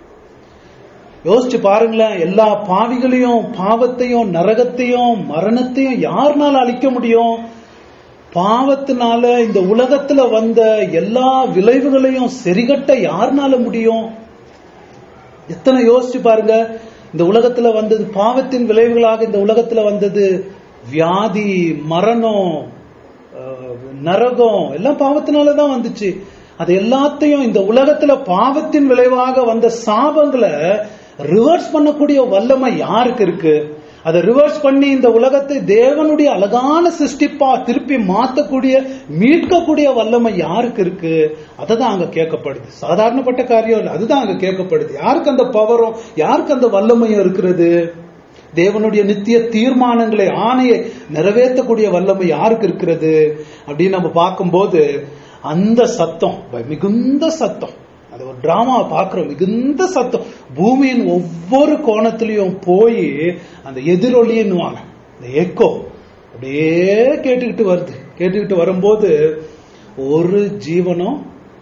யோசிச்சு பாருங்களேன் எல்லா பாவிகளையும் பாவத்தையும் நரகத்தையும் மரணத்தையும் யாருனால அழிக்க முடியும் பாவத்தினால இந்த உலகத்துல வந்த எல்லா விளைவுகளையும் சரிகட்ட யாருனால முடியும் எத்தனை யோசிச்சு பாருங்க இந்த உலகத்துல வந்தது பாவத்தின் விளைவுகளாக இந்த உலகத்துல வந்தது வியாதி மரணம் அஹ், நரகம் எல்லாம் பாவத்தினால தான் வந்துச்சு அது எல்லாத்தையும் இந்த உலகத்துல பாவத்தின் விளைவாக வந்த சாபங்களை ரிவர்ஸ் பண்ணக்கூடிய வல்லமை யாருக்கு இருக்கு அதை ரிவர்ஸ் பண்ணி இந்த உலகத்தை தேவனுடைய அழகான சிருஷ்டிப்பா திருப்பி மாத்தக்கூடிய மீட்கக்கூடிய வல்லமை யாருக்கு இருக்கு அதுதான் அங்க கேட்கப்படுது சாதாரணப்பட்ட காரியம் இல்லை அதுதான் அங்க கேட்கப்படுது யாருக்கு அந்த பவரும் யாருக்கு அந்த வல்லமையும் இருக்கிறது தேவனுடைய நித்திய தீர்மானங்களை ஆணையை நிறைவேற்றக்கூடிய வல்லமை யாருக்கு இருக்கிறது அப்படின்னு நம்ம பார்க்கும்போது அந்த சத்தம் மிகுந்த சத்தம் அது ஒரு டிராமா பார்க்கிறோம் மிகுந்த சத்தம் பூமியின் ஒவ்வொரு கோணத்திலையும் போய் அந்த எதிரொலின்னுவாங்க இந்த எக்கோ அப்படியே கேட்டுக்கிட்டு வருது கேட்டுக்கிட்டு வரும்போது ஒரு ஜீவனும்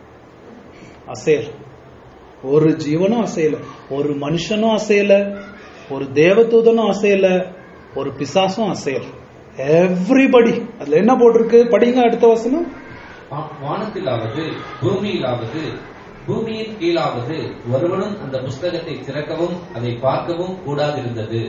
அசையல ஒரு ஜீவனும் அசையல ஒரு மனுஷனும் அசையல ஒரு தேவதூதனும் அசையல ஒரு பிசாசும் அசையல எவ்ரிபடி அதுல என்ன போட்டிருக்கு படிங்க அடுத்த வசனம் வா- வானத்திலாவது பூமியிலாவது பூமியின் கீழாவது ஒருவனும் அந்த புஸ்தகத்தை திறக்கவும் அதை பார்க்கவும் கூடாதிருந்தது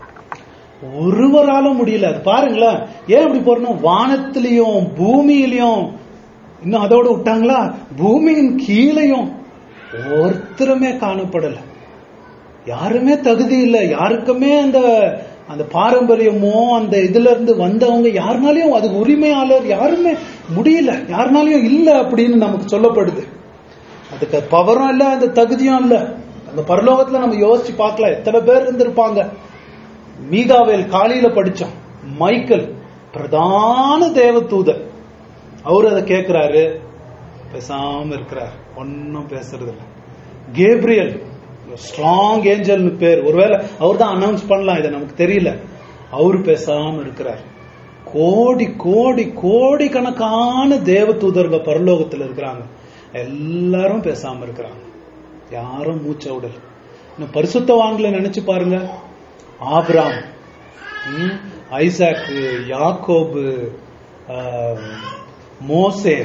ஒருவராலும் முடியல அது பாருங்களேன் ஏன் அப்படி போறணும் வானத்திலையும் பூமியிலையும் இன்னும் அதோட விட்டாங்களா பூமியின் கீழையும் ஒருத்தருமே காணப்படல யாருமே தகுதி இல்லை யாருக்குமே அந்த அந்த பாரம்பரியமோ அந்த இதுல இருந்து வந்தவங்க யாருனாலையும் அதுக்கு உரிமையாளர் யாருமே முடியல யாருனாலையும் இல்ல அப்படின்னு நமக்கு சொல்லப்படுது அதுக்கு பவரும் இல்ல அந்த தகுதியும் இல்ல அந்த பரலோகத்துல நம்ம யோசிச்சு பார்க்கலாம் எத்தனை பேர் இருந்திருப்பாங்க மீகாவேல் காலையில படிச்சோம் மைக்கேல் பிரதான தேவதூதர் அவரு அதை கேட்கிறாரு பேசாம இருக்கிறார் ஒன்னும் பேசுறது இல்ல கேப்ரியல் ஸ்ட்ராங் ஏஞ்சல்னு பேர் ஒருவேளை அவர் தான் அனௌன்ஸ் பண்ணலாம் இதை நமக்கு தெரியல அவரு பேசாம இருக்கிறார் கோடி கோடி கோடி கணக்கான தேவ தூதர்கள் பரலோகத்துல இருக்கிறாங்க எல்லாரும் பேசாம இருக்கிறாங்க யாரும் மூச்ச விடல இன்னும் பரிசுத்தவான்களை நினைச்சு பாருங்க ஆபிராம் ம், ஐசாக்கு யாக்கோபு ஆஹ், மோசே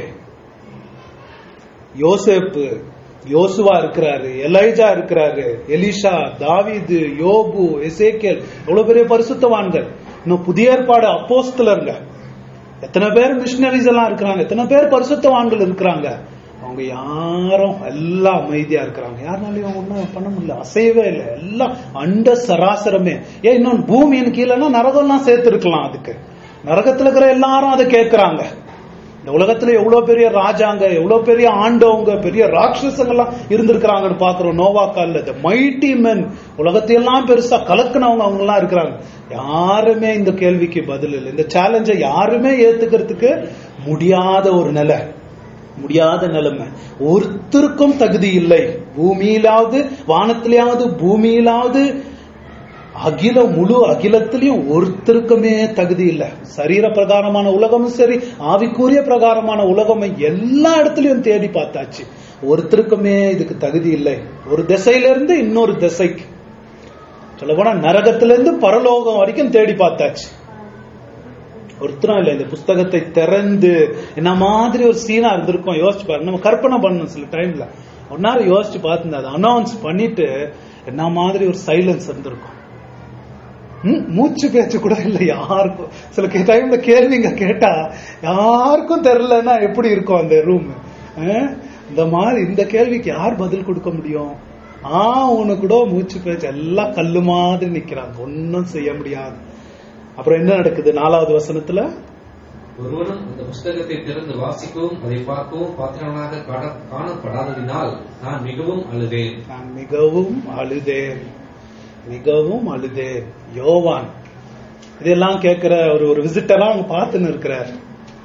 யோசேப்பு யோசுவா இருக்கிறாரு எலைஜா இருக்கிறாரு எலிஷா தாவீது யோபு எசேக்கியல் எவ்வளவு பெரிய பரிசுத்தவான்கள் இன்னும் புதிய ஏற்பாடு அப்போஸ்தலருங்க எத்தனை பேர் மிஷினரிஸ் எல்லாம் இருக்கிறாங்க எத்தனை பேர் பரிசுத்தவான்கள் இருக்கிறாங்க அவங்க யாரும் எல்லாம் அமைதியா இருக்கிறாங்க யாருனாலையும் ஒன்றும் பண்ண முடியல அசையவே இல்லை எல்லாம் அண்ட சராசரமே ஏன் இன்னொன்று பூமியின் கீழேன்னா நரகம்லாம் சேர்த்து இருக்கலாம் அதுக்கு நரகத்துல இருக்கிற எல்லாரும் அதை கேட்கறாங்க இந்த உலகத்துல எவ்வளவு பெரிய ராஜாங்க எவ்வளவு பெரிய ஆண்டவங்க பெரிய ராட்சசங்கள்லாம் இருந்திருக்கிறாங்கன்னு பாக்குறோம் நோவா கால்ல மைட்டி மென் உலகத்தையெல்லாம் பெருசா கலக்குனவங்க அவங்க எல்லாம் இருக்கிறாங்க யாருமே இந்த கேள்விக்கு பதில் இல்லை இந்த சேலஞ்சை யாருமே ஏத்துக்கிறதுக்கு முடியாத ஒரு நிலை முடியாத நிலைமை ஒருத்தருக்கும் தகுதி இல்லை பூமியிலாவது வானத்திலேயாவது பூமியிலாவது அகில முழு அகிலத்திலையும் ஒருத்தருக்குமே தகுதி இல்லை சரீர பிரகாரமான உலகமும் சரி ஆவிக்குரிய பிரகாரமான உலகம் எல்லா இடத்துலயும் தேடி பார்த்தாச்சு ஒருத்தருக்குமே இதுக்கு தகுதி இல்லை ஒரு திசையில இருந்து இன்னொரு திசைக்கு சொல்ல போனா நரகத்திலிருந்து பரலோகம் வரைக்கும் தேடி பார்த்தாச்சு ஒருத்தரும் இல்லை இந்த புஸ்தகத்தை திறந்து என்ன மாதிரி ஒரு சீனா இருந்திருக்கும் யோசிச்சு பாருங்க நம்ம கற்பனை பண்ணணும் சில டைம்ல ஒரு நேரம் யோசிச்சு பார்த்து அதை அனௌன்ஸ் பண்ணிட்டு என்ன மாதிரி ஒரு சைலன்ஸ் இருந்திருக்கும் ம், மூச்சு பேச்சு கூட இல்லை யாருக்கும் சில டைம்ல கேள்விங்க கேட்டா யாருக்கும் தெரியலன்னா எப்படி இருக்கும் அந்த ரூம் இந்த மாதிரி இந்த கேள்விக்கு யார் பதில் கொடுக்க முடியும் ஆ உனக்கு கூட மூச்சு பேச்சு எல்லாம் கல்லு மாதிரி நிக்கிறாங்க ஒன்னும் செய்ய முடியாது அப்புறம் என்ன நடக்குது நாலாவது வசனத்துல ஒருவனும் அந்த புஸ்தகத்தை திறந்து வாசிக்கவும் அதை பார்க்கவும் பாத்திரனாக காண- காணப்படாததினால் நான் மிகவும் அழுதேன் நான் மிகவும் அழுதேன் மிகவும் அழுதேன் யோவான் இதெல்லாம் கேட்கிற ஒரு ஒரு விசிட்டரா அங்க பார்த்துன்னு இருக்கிறார்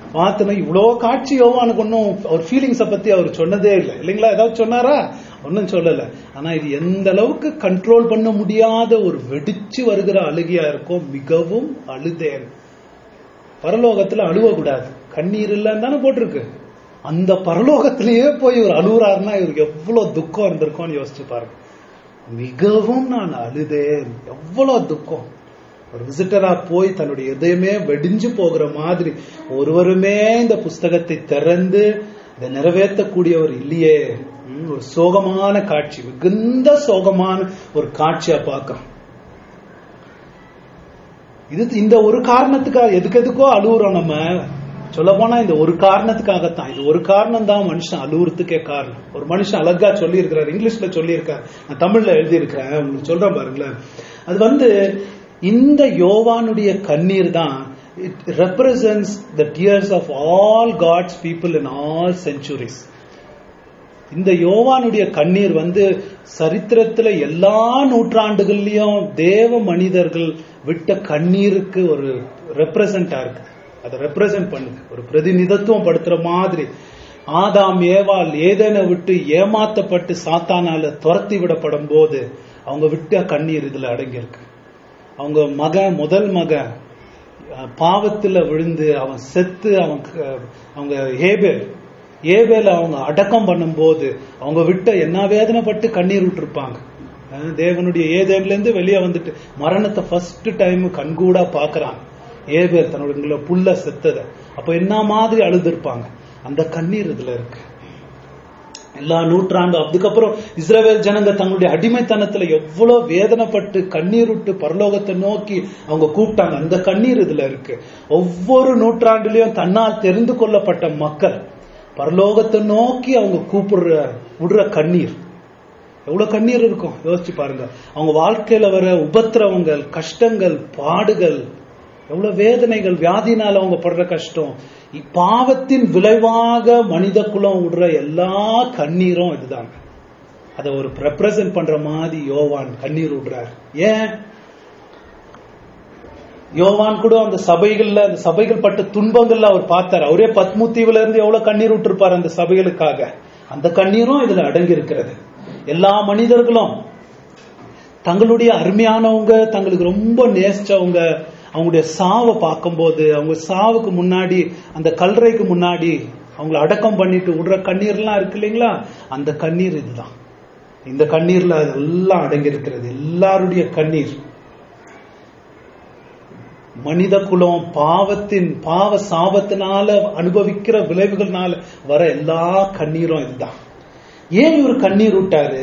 பார்த்தனா இவ்வளோ காட்சி யோவானுக்கு ஒன்றும் அவர் ஃபீலிங்ஸை பத்தி அவர் சொன்னதே இல்லை இல்லைங்களா ஏதாவது சொன்னாரா ஒன்றும் சொல்லல ஆனா இது எந்த அளவுக்கு கண்ட்ரோல் பண்ண முடியாத ஒரு வெடிச்சு வருகிற அழுகையா இருக்கும் மிகவும் அழுதேன் பரலோகத்துல அழுவக்கூடாது கண்ணீர் இல்லைன்னு தானே போட்டிருக்கு அந்த பரலோகத்திலேயே போய் இவர் அழுகுறாருன்னா இவருக்கு எவ்வளவு துக்கம் இருந்திருக்கும்னு யோசிச்சு பாருங்க மிகவும் நான் அழுதேன் எவ்வளவு துக்கம் ஒரு விசிட்டரா போய் தன்னுடைய இதயமே வெடிஞ்சு போகிற மாதிரி ஒருவருமே இந்த புஸ்தகத்தை திறந்து இதை நிறைவேற்றக்கூடியவர் இல்லையே ம், ஒரு சோகமான காட்சி மிகுந்த சோகமான ஒரு காட்சியா பார்க்கிறோம் இது இந்த ஒரு காரணத்துக்காக எதுக்கு எதுக்கோ அழுகுறோம் நம்ம சொல்ல போனா இந்த ஒரு காரணத்துக்காகத்தான் இது ஒரு காரணம் தான் மனுஷன் அழுகுறதுக்கே காரணம் ஒரு மனுஷன் அழகா சொல்லி இருக்கிறார் இங்கிலீஷ்ல சொல்லி நான் தமிழ்ல எழுதி இருக்கிறேன் உங்களுக்கு சொல்றேன் பாருங்களேன் அது வந்து இந்த யோவானுடைய கண்ணீர் தான் it represents the tears of all God's people in all centuries இந்த யோவானுடைய கண்ணீர் வந்து சரித்திரத்துல எல்லா நூற்றாண்டுகள்லயும் தேவ மனிதர்கள் விட்ட கண்ணீருக்கு ஒரு ரெப்ரசன்டா இருக்கு அதை ரெப்ரசன்ட் பண்ணுது ஒரு பிரதிநிதித்துவம் படுத்துற மாதிரி ஆதாம் ஏவாள் ஏதேனை விட்டு ஏமாத்தப்பட்டு சாத்தானால துரத்தி விடப்படும் போது அவங்க விட்ட கண்ணீர் இதுல அடங்கியிருக்கு அவங்க மகன் முதல் மகன் அஹ், பாவத்துல விழுந்து அவன் செத்து அவன் க- அவங்க ஏபேல் ஏபேல அவங்க அடக்கம் பண்ணும்போது அவங்க விட்ட என்ன வேதனைப்பட்டு கண்ணீர் விட்டுருப்பாங்க அஹ், தேவனுடைய ஏதேன்ல இருந்து வெளியே வந்துட்டு மரணத்தை ஃபர்ஸ்ட் டைம் கண்கூடா பாக்குறாங்க ஏபேல் தன்னோட புல்ல செத்தத அப்ப என்ன மாதிரி அழுதுருப்பாங்க அந்த கண்ணீர் இதுல இருக்கு எல்லா நூற்றாண்டு அதுக்கப்புறம் இஸ்ரவேல் ஜனங்க தங்களுடைய அடிமைத்தனத்துல எவ்வளவு வேதனைப்பட்டு கண்ணீர் விட்டு பரலோகத்தை நோக்கி அவங்க கூப்பிட்டாங்க அந்த கண்ணீர் இதுல இருக்கு ஒவ்வொரு நூற்றாண்டுலயும் தன்னால் தெரிந்து கொள்ளப்பட்ட மக்கள் பரலோகத்தை நோக்கி அவங்க கூப்பிடுற விடுற கண்ணீர் எவ்வளவு கண்ணீர் இருக்கும் யோசிச்சு பாருங்க அவங்க வாழ்க்கையில வர உபத்திரவங்கள் கஷ்டங்கள் பாடுகள் எவ்வளவு வேதனைகள் வியாதினால அவங்க படுற கஷ்டம் இ- பாவத்தின் விளைவாக மனித குலம் விடுற எல்லா கண்ணீரும் இதுதாங்க அதை ஒரு ரெப்ரசன்ட் பண்ற மாதிரி யோவான் கண்ணீர் விடுறார் ஏன் யோவான் கூட அந்த சபைகள்ல அந்த சபைகள் பட்ட துன்பங்கள்ல அவர் பார்த்தார் அவரே பத்முத்தீவுல இருந்து எவ்வளவு கண்ணீர் விட்டுருப்பார் அந்த சபைகளுக்காக அந்த கண்ணீரும் இதுல அடங்கி இருக்கிறது எல்லா மனிதர்களும் தங்களுடைய அருமையானவங்க தங்களுக்கு ரொம்ப நேசிச்சவங்க அவங்களுடைய சாவை பார்க்கும்போது அவங்க சாவுக்கு முன்னாடி அந்த கல்லறைக்கு முன்னாடி அவங்கள அடக்கம் பண்ணிட்டு விடுற கண்ணீர்லாம் இருக்கு இல்லைங்களா அந்த கண்ணீர் இதுதான் இந்த கண்ணீர்ல எல்லாம் அடங்கி இருக்கிறது எல்லாருடைய கண்ணீர் மனித குலம் பாவத்தின் பாவ சாபத்தினால அனுபவிக்கிற விளைவுகள்னால வர எல்லா கண்ணீரும் இதுதான் ஏன் இவர் கண்ணீர் விட்டாரு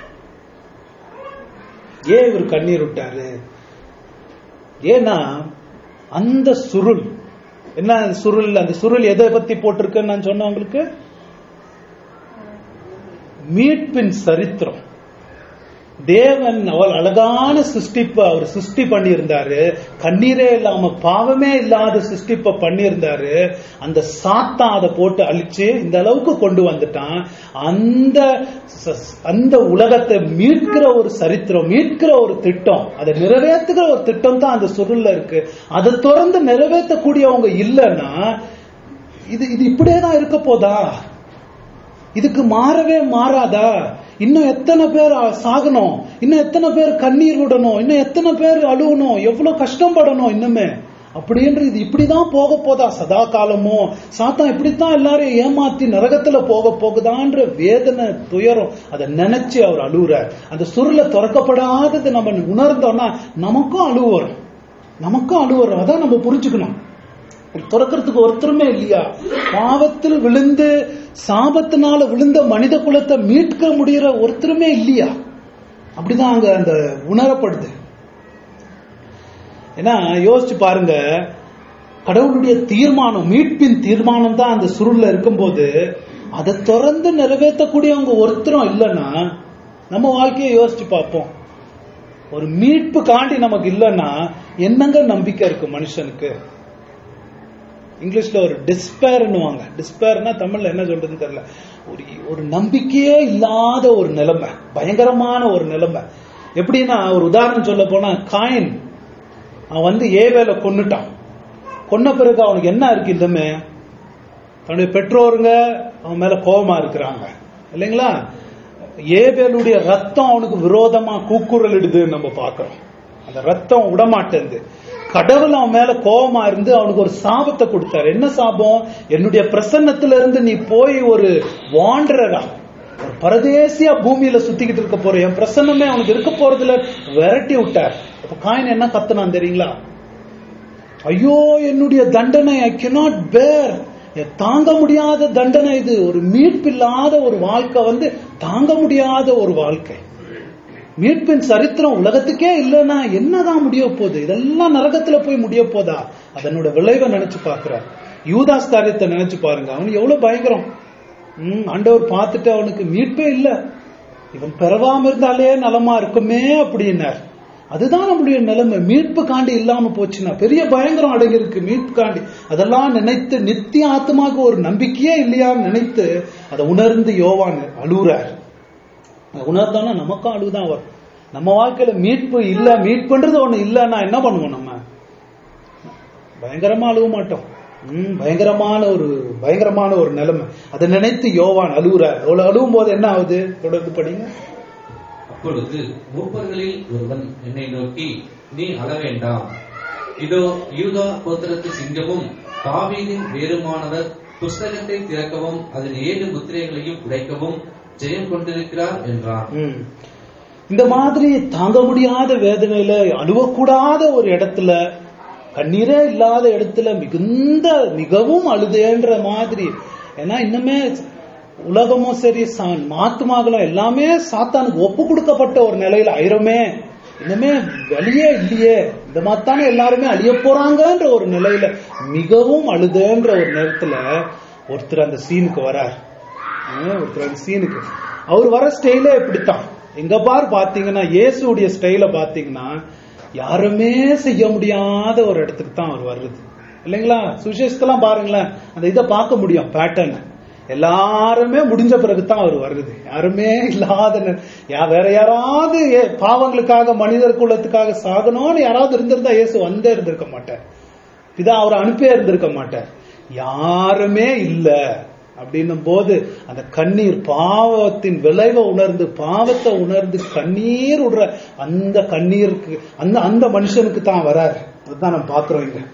ஏன் இவர் கண்ணீர் விட்டாரு ஏன்னா அந்த சுருள் என்ன அந்த சுருள் அந்த சுருள் எதை பத்தி போட்டிருக்குன்னு நான் சொன்னேன் உங்களுக்கு மீட்பின் சரித்திரம் தேவன் அவள் அழகான சிருஷ்டிப்ப அவர் சிருஷ்டி பண்ணியிருந்தாரு கண்ணீரே இல்லாம பாவமே இல்லாத சிருஷ்டிப்ப பண்ணியிருந்தாரு அந்த சாத்தா அதை போட்டு அழிச்சு இந்த அளவுக்கு கொண்டு வந்துட்டான் அந்த ச- அந்த உலகத்தை மீட்கிற ஒரு சரித்திரம் மீட்கிற ஒரு திட்டம் அதை நிறைவேற்றுகிற ஒரு திட்டம் தான் அந்த சுருள்ல இருக்கு அதை தொடர்ந்து நிறைவேற்றக்கூடியவங்க இல்லைன்னா இது இது இப்படியே தான் இருக்க போதா இதுக்கு மாறவே மாறாதா இன்னும் எத்தனை பேர் சாகணும் இன்னும் எத்தனை பேர் கண்ணீர் விடணும் இன்னும் எத்தனை பேர் அழுவணும் எவ்வளவு கஷ்டப்படணும் இன்னுமே அப்படின்ற இது இப்படிதான் போக போதா சதா காலமோ சாத்தான் இப்படித்தான் எல்லாரையும் ஏமாத்தி நரகத்துல போக போகுதான்ற வேதனை துயரம் அதை நினைச்சு அவர் அழுகுறார் அந்த சுருளை திறக்கப்படாதது நம்ம உணர்ந்தோம்னா நமக்கும் அழுவு வரும் நமக்கும் அழுவு வரும் அதான் நம்ம புரிஞ்சுக்கணும் துறக்கிறதுக்கு ஒருத்தருமே இல்லையா பாவத்தில் விழுந்து சாபத்தினால விழுந்த மனித குலத்தை மீட்க முடியற ஒருத்தருமே இல்லையா அப்படிதான் அங்க அந்த உணரப்படுது ஏன்னா யோசிச்சு பாருங்க கடவுளுடைய தீர்மானம் மீட்பின் தீர்மானம் தான் அந்த சுருள்ல இருக்கும்போது அதை தொடர்ந்து நிறைவேற்றக்கூடியவங்க ஒருத்தரும் இல்லைன்னா நம்ம வாழ்க்கையை யோசிச்சு பார்ப்போம் ஒரு மீட்பு காண்டி நமக்கு இல்லைன்னா என்னங்க நம்பிக்கை இருக்கு மனுஷனுக்கு இங்கிலீஷ்ல ஒரு டிஸ்பேர்னுவாங்க டிஸ்பேர்னா தமிழ்ல என்ன சொல்றதுன்னு தெரியல ஒரு ஒரு நம்பிக்கையே இல்லாத ஒரு நிலைமை பயங்கரமான ஒரு நிலைமை எப்படின்னா ஒரு உதாரணம் சொல்ல போனா காயின் அவன் வந்து ஏவேல கொன்னுட்டான் கொன்ன பிறகு அவனுக்கு என்ன இருக்கு இன்னுமே தன்னுடைய பெற்றோருங்க அவன் மேல கோபமா இருக்கிறாங்க இல்லைங்களா ஏபேலுடைய ரத்தம் அவனுக்கு விரோதமா கூக்குரல் இடுதுன்னு நம்ம பார்க்கிறோம் அந்த ரத்தம் விடமாட்டேங்குது கடவுள் அவன் மேல கோபமா இருந்து அவனுக்கு ஒரு சாபத்தை கொடுத்தாரு என்ன சாபம் என்னுடைய பிரசன்னத்துல இருந்து நீ போய் ஒரு வாண்டரரா ஒரு பரதேசியா பூமியில சுத்திக்கிட்டு இருக்க போற என் பிரசன்னமே அவனுக்கு இருக்க போறதுல விரட்டி விட்டார் அப்ப காயின் என்ன கத்துனான் தெரியுங்களா ஐயோ என்னுடைய தண்டனை ஐ cannot bear தாங்க முடியாத தண்டனை இது ஒரு மீட்பில்லாத ஒரு வாழ்க்கை வந்து தாங்க முடியாத ஒரு வாழ்க்கை மீட்பின் சரித்திரம் உலகத்துக்கே இல்லைன்னா என்னதான் முடிய போகுது இதெல்லாம் நரகத்துல போய் முடிய போதா அதனோட விளைவை நினைச்சு பார்க்கிறார் யூதாஸ் காரியத்தை நினைச்சு பாருங்க அவன் எவ்வளவு பயங்கரம் ம் ஆண்டவர் பார்த்துட்டு அவனுக்கு மீட்பே இல்ல இவன் பெறவாம இருந்தாலே நலமா இருக்குமே அப்படின்னார் அதுதான் நம்முடைய நிலைமை மீட்பு காண்டி இல்லாம போச்சுன்னா பெரிய பயங்கரம் அடங்கி இருக்கு மீட்பு காண்டி அதெல்லாம் நினைத்து நித்திய ஆத்மாக்கு ஒரு நம்பிக்கையே இல்லையான்னு நினைத்து அதை உணர்ந்து யோவான் அழுகுறார் உணர்ந்தானா நமக்கும் அழுதான் வரும் நம்ம வாழ்க்கையில மீட்பு இல்ல மீட்புன்றது ஒண்ணு இல்லைன்னா என்ன பண்ணுவோம் நம்ம பயங்கரமா அழுவ மாட்டோம் ம், பயங்கரமான ஒரு பயங்கரமான ஒரு நிலைமை அதை நினைத்து யோவான் அழுகுறார் அவ்வளவு அழுவும் போது என்ன ஆகுது தொடர்ந்து படிங்க அப்பொழுது மூப்பர்களில் ஒருவன் என்னை நோக்கி நீ அழ வேண்டாம் இதோ யூதா கோத்திரத்து சிங்கமும் தாவீதின் வேறுமானவர் புஸ்தகத்தை திறக்கவும் அதன் ஏழு முத்திரைகளையும் உடைக்கவும் ஜெயம் கொண்டிருக்கிறார் என்றான் ம். இந்த மாதிரி தாங்க முடியாத வேதனையில அழுவக்கூடாத ஒரு இடத்துல கண்ணீரே இல்லாத இடத்துல மிகுந்த மிகவும் அழுதேன்ற மாதிரி ஏன்னா இன்னுமே உலகமும் சரி சா- ஆத்துமாக்களும் எல்லாமே சாத்தானுக்கு ஒப்பு கொடுக்கப்பட்ட ஒரு நிலையில ஆயிரமே இன்னுமே வெளியே இல்லையே இந்த மாதிரி தானே எல்லாருமே அழிய போறாங்கன்ற ஒரு நிலையில மிகவும் அழுதேன்ற ஒரு நேரத்துல ஒருத்தர் அந்த சீனுக்கு வரார் ஆஹ் ஒருத்தர் அந்த சீனுக்கு அவர் வர ஸ்டைலே இப்படித்தான் எங்க பார் பாத்தீங்கன்னா இயேசுடைய ஸ்டைல பாத்தீங்கன்னா யாருமே செய்ய முடியாத ஒரு இடத்துக்கு தான் அவர் வர்றது இல்லைங்களா சுவிசேஷத்தெல்லாம் பாருங்களேன் அந்த இதை பார்க்க முடியும் பேட்டர்ன் எல்லாருமே முடிஞ்ச பிறகு தான் அவர் வருது யாருமே இல்லாத நே- யா- வேற யாராவது ஏ- பாவங்களுக்காக மனிதர் குலத்துக்காக சாகணும்னு யாராவது இருந்திருந்தா இயேசு வந்தே இருந்திருக்க மாட்டார் பிதா அவர் அனுப்பியே இருந்திருக்க மாட்டார் யாருமே இல்ல அப்படின்னும் போது அந்த கண்ணீர் பாவத்தின் விளைவை உணர்ந்து பாவத்தை உணர்ந்து கண்ணீர் விடுற அந்த கண்ணீருக்கு அந்த அந்த மனுஷனுக்கு தான் வராரு அதுதான் நம்ம பாக்குறோம் இங்க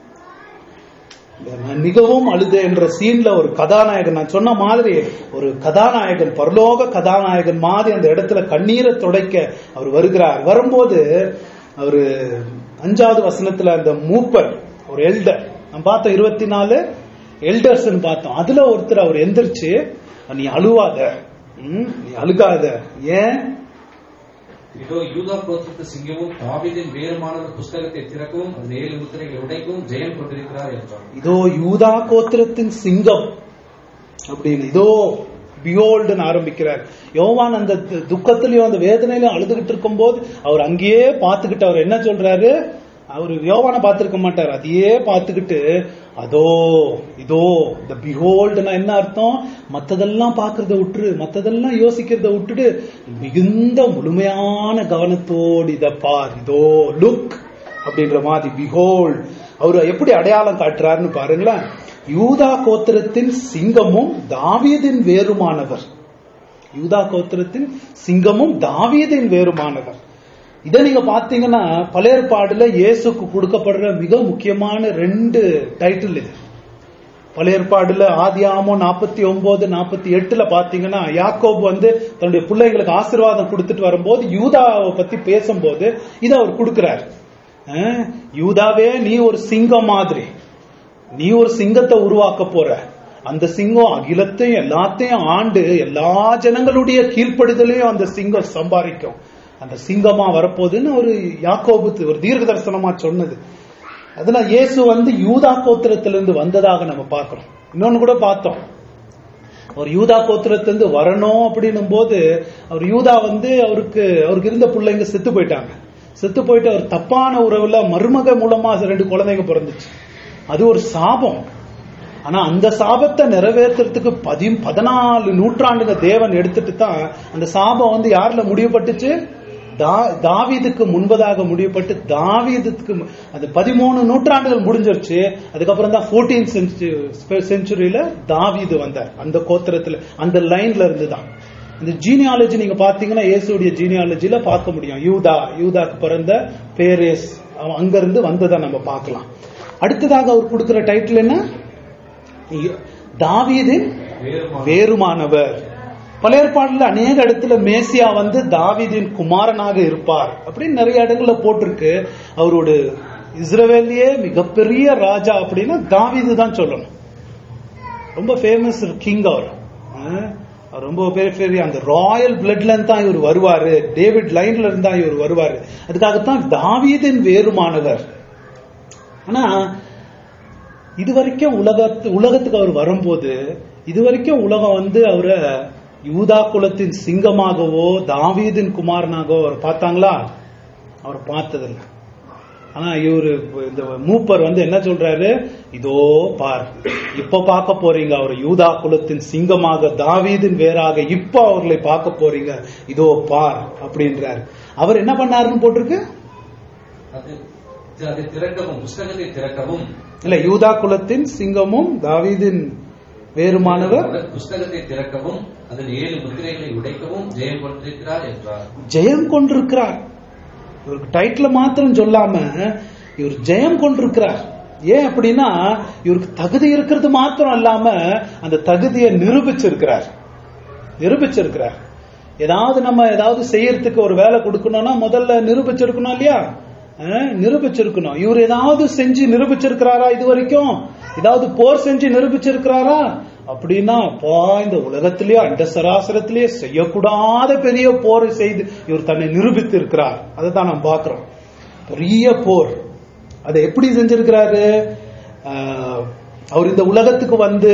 இந்த மிகவும் அழுத என்ற சீன்ல ஒரு கதாநாயகன் நான் சொன்ன மாதிரி ஒரு கதாநாயகன் பரலோக கதாநாயகன் மாதிரி அந்த இடத்துல கண்ணீரை துடைக்க அவர் வருகிறார் வரும்போது அவரு அஞ்சாவது வசனத்துல அந்த மூப்பர் ஒரு எல்டர் நம்ம பார்த்தோம் இருபத்தி நாலு எல்டர்ஸ் பார்த்தோம் அதுல ஒருத்தர் அவர் எந்திரிச்சு நீ அழுவாத ம், நீ அழுகாத ஏன் இதோ யூதா கோத்திரத்து சிங்கமும் தாவீதின் வேறுமானவர் புஸ்தகத்தை திறக்கவும் அதன் ஏழு முத்திரைகளை உடைக்கவும் ஜெயம் கொண்டிருக்கிறார் என்றான் இதோ யூதா கோத்திரத்தின் சிங்கம் அப்படின்னு இதோ பியோல்டுன்னு ஆரம்பிக்கிறார் யோவான் அந்த து- துக்கத்திலையும் அந்த வேதனையிலும் அழுதுகிட்டு இருக்கும்போது அவர் அங்கேயே பார்த்துக்கிட்டு அவர் என்ன சொல்றாரு அவர் யோவானை பார்த்திருக்க மாட்டார் அதையே பார்த்துக்கிட்டு அதோ இதோ இந்த பிஹோல்டுனா என்ன அர்த்தம் மத்ததெல்லாம் பார்க்கறத விட்டுரு மத்ததெல்லாம் யோசிக்கிறத விட்டுட்டு மிகுந்த முழுமையான கவனத்தோடு இத பார் இதோ லுக் அப்படின்ற மாதிரி பிஹோல் அவர் எப்படி அடையாளம் காட்டுறாருன்னு பாருங்களேன் யூதா கோத்திரத்தின் சிங்கமும் தாவீதின் வேறுமானவர் யூதா கோத்திரத்தின் சிங்கமும் தாவீதின் வேறுமானவர் இதை நீங்க பாத்தீங்கன்னா பழைய ஏற்பாடுல இயேசுக்கு கொடுக்கப்படுற மிக முக்கியமான ரெண்டு டைட்டில் இது பழைய ஏற்பாடுல ஆதியாமோ நாற்பத்தி ஒன்பது நாற்பத்தி எட்டுல பாத்தீங்கன்னா யாக்கோப் வந்து தன்னுடைய பிள்ளைங்களுக்கு ஆசீர்வாதம் கொடுத்துட்டு வரும்போது யூதாவை பத்தி பேசும்போது இதை அவர் கொடுக்கிறார் அஹ், யூதாவே நீ ஒரு சிங்கம் மாதிரி நீ ஒரு சிங்கத்தை உருவாக்க போற அந்த சிங்கம் அகிலத்தையும் எல்லாத்தையும் ஆண்டு எல்லா ஜனங்களுடைய கீழ்ப்படுதலையும் அந்த சிங்கம் சம்பாதிக்கும் அந்த சிங்கமா வரப்போகுதுன்னு ஒரு யாக்கோபு ஒரு தீர்க்க தரிசனமா சொன்னது அதனால இயேசு வந்து யூதா கோத்திரத்திலிருந்து வந்ததாக நம்ம பார்க்கிறோம் இன்னொன்னு கூட பார்த்தோம் அவர் யூதா கோத்திரத்திலிருந்து வரணும் அப்படின்னும் போது அவர் யூதா வந்து அவருக்கு அவருக்கு இருந்த பிள்ளைங்க செத்து போயிட்டாங்க செத்து போயிட்டு அவர் தப்பான உறவுல மருமக மூலமா ரெண்டு குழந்தைங்க பிறந்துச்சு அது ஒரு சாபம் ஆனா அந்த சாபத்தை நிறைவேற்றுறதுக்கு பதி பதினாலு நூற்றாண்டுங்க தேவன் எடுத்துட்டு தான் அந்த சாபம் வந்து யாருல முடிவுபட்டுச்சு தா- தாவீதுக்கு முன்பதாக முடிவுபட்டு தாவீதுக்கு மு- அது பதிமூணு நூற்றாண்டுகள் முடிஞ்சிருச்சு அதுக்கப்புறம் தான் ஃபோர்டீன் செஞ்சுரியில தாவீது வந்தார் அந்த கோத்திரத்துல அந்த லைன்ல இருந்து தான் இந்த ஜீனியாலஜி நீங்க பாத்தீங்கன்னா இயேசுடைய ஜீனியாலஜில பார்க்க முடியும் யூதா யூதாக்கு பிறந்த பேரேஸ் அவன் அங்க இருந்து வந்ததை நம்ம பார்க்கலாம் அடுத்ததாக அவர் கொடுக்கிற டைட்டில் என்ன தாவீதின் வேறுமான வேறுமானவர் பழைய ஏற்பாடுல அநேக இடத்துல மேசியா வந்து தாவீதின் குமாரனாக இருப்பார் அப்படின்னு நிறைய இடங்கள்ல போட்டிருக்கு அவரோட இஸ்ரவேலியே மிகப்பெரிய ராஜா அப்படின்னா தாவீது தான் சொல்லணும் ரொம்ப ஃபேமஸ் கிங் அவர் அஹ், அவர் ரொம்ப பெரிய பெரிய அந்த ராயல் பிளட்ல இருந்து தான் இவர் வருவாரு டேவிட் லைன்ல இருந்து தான் இவர் வருவாரு அதுக்காகத்தான் தாவீதின் வேறுமானவர் ஆனா இதுவரைக்கும் உலகத்து உலகத்துக்கு அவர் வரும்போது இதுவரைக்கும் உலகம் வந்து அவரை யூதா குலத்தின் சிங்கமாகவோ தாவீதின் குமாரனாகவோ அவர் பார்த்தாங்களா அவர் பார்த்ததில்லை ஆனா இவரு இந்த மூப்பர் வந்து என்ன சொல்றாரு இதோ பார் இப்ப பார்க்க போறீங்க அவர் யூதா குலத்தின் சிங்கமாக தாவீதின் வேறாக இப்ப அவர்களை பார்க்க போறீங்க இதோ பார் அப்படின்றாரு அவர் என்ன பண்ணாருன்னு போட்டிருக்கு அது அதை திறக்கவும் புஸ்தகத்தை திறக்கவும் இல்ல யூதா குலத்தின் சிங்கமும் தாவீதின் வேறுமானவர் அவர் புஸ்தகத்தை திறக்கவும் அதில் ஏழு முத்திரைகளை உடைக்கவும் ஜெயம் கொண்டிருக்கிறார் என்றார் ஜெயம் கொண்டிருக்கிறார் இவருக்கு டைட்டில் மாத்திரம் சொல்லாம இவர் ஜெயம் கொண்டிருக்கிறார் ஏன் அப்படின்னா இவருக்கு தகுதி இருக்கிறது மாத்திரம் இல்லாம அந்த தகுதியை நிரூபிச்சிருக்கிறார் நிரூபிச்சிருக்கிறார் ஏதாவது நம்ம ஏதாவது செய்யறதுக்கு ஒரு வேலை கொடுக்கணும்னா முதல்ல நிரூபிச்சிருக்கணும் இல்லையா அஹ், நிரூபிச்சிருக்கணும் இவர் ஏதாவது செஞ்சு நிரூபிச்சிருக்கிறாரா இது வரைக்கும் ஏதாவது போர் செஞ்சு நிரூபிச்சிருக்கிறாரா அப்படின்னா அப்பா இந்த உலகத்திலேயே அண்ட சராசரத்திலேயே செய்யக்கூடாத பெரிய போரை செய்து இவர் தன்னை நிரூபித்து இருக்கிறார் அதை தான் நாம் பார்க்கிறோம் பெரிய போர் அதை எப்படி செஞ்சிருக்கிறாரு ஆஹ், அவர் இந்த உலகத்துக்கு வந்து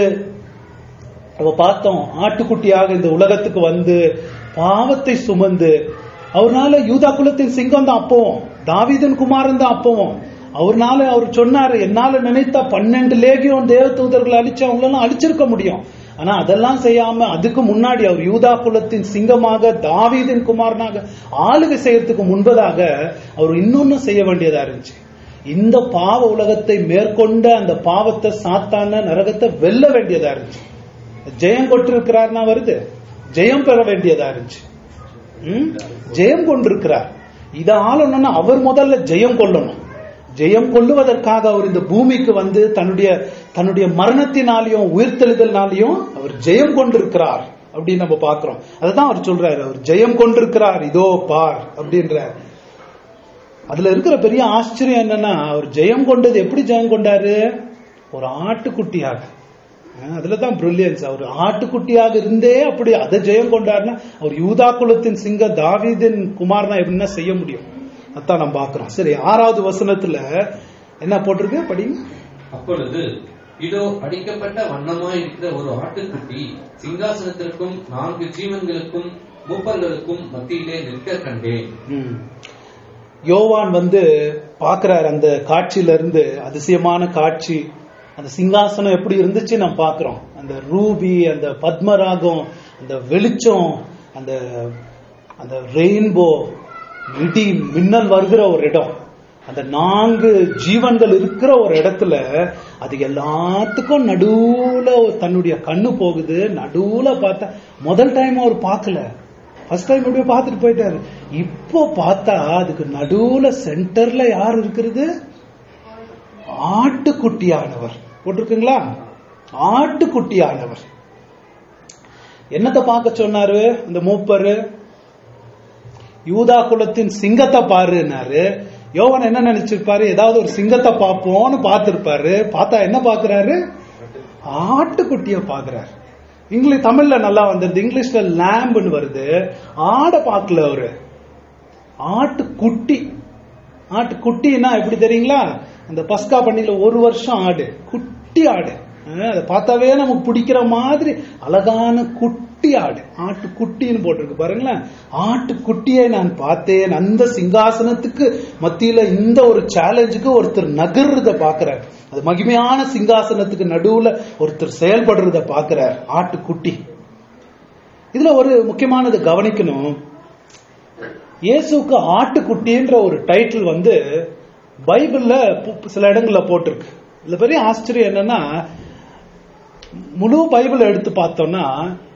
அவ பார்த்தோம் ஆட்டுக்குட்டியாக இந்த உலகத்துக்கு வந்து பாவத்தை சுமந்து அவர்னால யூதா குலத்தின் சிங்கம் தான் அப்பவும் தாவீதன் குமாரன் தான் அப்பவும் அவர்னால அவர் சொன்னாரு என்னால நினைத்தா பன்னெண்டு லேகியம் தேவ தூதர்களை அழிச்சு அவங்களெல்லாம் அழிச்சிருக்க முடியும் ஆனா அதெல்லாம் செய்யாம அதுக்கு முன்னாடி அவர் யூதா குலத்தின் சிங்கமாக தாவீதின் குமாரனாக ஆளுகை செய்யறதுக்கு முன்பதாக அவர் இன்னொன்னு செய்ய வேண்டியதா இருந்துச்சு இந்த பாவ உலகத்தை மேற்கொண்ட அந்த பாவத்தை சாத்தான நரகத்தை வெல்ல வேண்டியதா இருந்துச்சு ஜெயம் கொண்டிருக்கிறார்னா வருது ஜெயம் பெற வேண்டியதா இருந்துச்சு ம்? ஜெயம் கொண்டிருக்கிறார் இத ஆளணும்னா அவர் முதல்ல ஜெயம் கொள்ளணும் ஜெயம் கொள்ளுவதற்காக அவர் இந்த பூமிக்கு வந்து தன்னுடைய தன்னுடைய மரணத்தினாலையும் உயிர்த்தெழுதல்னாலையும் அவர் ஜெயம் கொண்டிருக்கிறார் அப்படின்னு நம்ம பார்க்கிறோம் அதுதான் அவர் சொல்றாரு அவர் ஜெயம் கொண்டிருக்கிறார் இதோ பார் அப்படின்றார் அதுல இருக்கிற பெரிய ஆச்சரியம் என்னன்னா அவர் ஜெயம் கொண்டது எப்படி ஜெயம் கொண்டாரு ஒரு ஆட்டுக்குட்டியாக அஹ் அதுலதான் பிரில்லியன்ஸ் அவர் ஆட்டுக்குட்டியாக இருந்தே அப்படி அதை ஜெயம் கொண்டாருன்னா அவர் யூதா குலத்தின் சிங்க தாவீதின் குமார்னா எப்படின்னா செய்ய முடியும் அதான் நம்ம பார்க்கிறோம் சரி ஆறாவது வசனத்துல என்ன போட்டிருக்கு படிங்க அப்பொழுது இதோ அடிக்கப்பட்ட வண்ணமாய் இருக்கிற ஒரு ஆட்டுக்குட்டி சிங்காசனத்திற்கும் நான்கு ஜீவன்களுக்கும் மூப்பர்களுக்கும் மத்தியிலே நிற்க கண்டேன் ம். யோவான் வந்து பார்க்கிறார் அந்த காட்சியில இருந்து அதிசயமான காட்சி அந்த சிங்காசனம் எப்படி இருந்துச்சு நம்ம பார்க்கிறோம் அந்த ரூபி அந்த பத்மராகம் அந்த வெளிச்சம் அந்த அந்த ரெயின்போ இடி மின்னல் வருகிற ஒரு இடம் அந்த நான்கு ஜீவன்கள் இருக்கிற ஒரு இடத்துல அது எல்லாத்துக்கும் நடுவுல தன்னுடைய கண்ணு போகுது நடுவுல பார்த்தா முதல் டைம் அவர் பார்க்கல ஃபர்ஸ்ட் டைம் இப்படியே பார்த்துட்டு போயிட்டாரு இப்போ பார்த்தா அதுக்கு நடுவுல சென்டர்ல யார் இருக்கிறது ஆட்டுக்குட்டியானவர் போட்டிருக்குங்களா ஆட்டுக்குட்டியானவர் என்னத்தை பார்க்க சொன்னாரு இந்த மூப்பரு யூதா குலத்தின் சிங்கத்தை பாருன்னாரு யோவன் என்ன நினைச்சிருப்பாரு ஏதாவது ஒரு சிங்கத்தை பார்ப்போம்னு பார்த்திருப்பாரு பார்த்தா என்ன பார்க்கறாரு ஆட்டுக்குட்டிய பார்க்கறாரு இங்கிலீஷ் தமிழ்ல நல்லா வந்துருது இங்கிலீஷ்ல லேம்புன்னு வருது ஆடை பார்க்கல அவரு ஆட்டுக்குட்டி ஆட்டுக்குட்டின்னா எப்படி தெரியுங்களா அந்த பஸ்கா பண்ணியில ஒரு வருஷம் ஆடு குட்டி ஆடு அஹ் அதை பார்த்தாவே நமக்கு பிடிக்கிற மாதிரி அழகான குட்டி ஆடு ஆட்டு குட்டின்னு போட்டிருக்கு பாருங்களேன் ஆட்டு குட்டியை நான் பார்த்தேன் அந்த சிங்காசனத்துக்கு மத்தியில இந்த ஒரு சேலஞ்சுக்கு ஒருத்தர் நகர்றத பாக்குறார் அது மகிமையான சிங்காசனத்துக்கு நடுவுல ஒருத்தர் செயல்படுறத பாக்குறார் ஆட்டு குட்டி இதுல ஒரு முக்கியமானது கவனிக்கணும் இயேசுக்கு ஆட்டுக்குட்டின்ற ஒரு டைட்டில் வந்து பைபிள்ல பு- சில இடங்கள்ல போட்டிருக்கு இதுல பெரிய ஆச்சரியம் என்னன்னா முழு பைபிள் எடுத்து பார்த்தோம்னா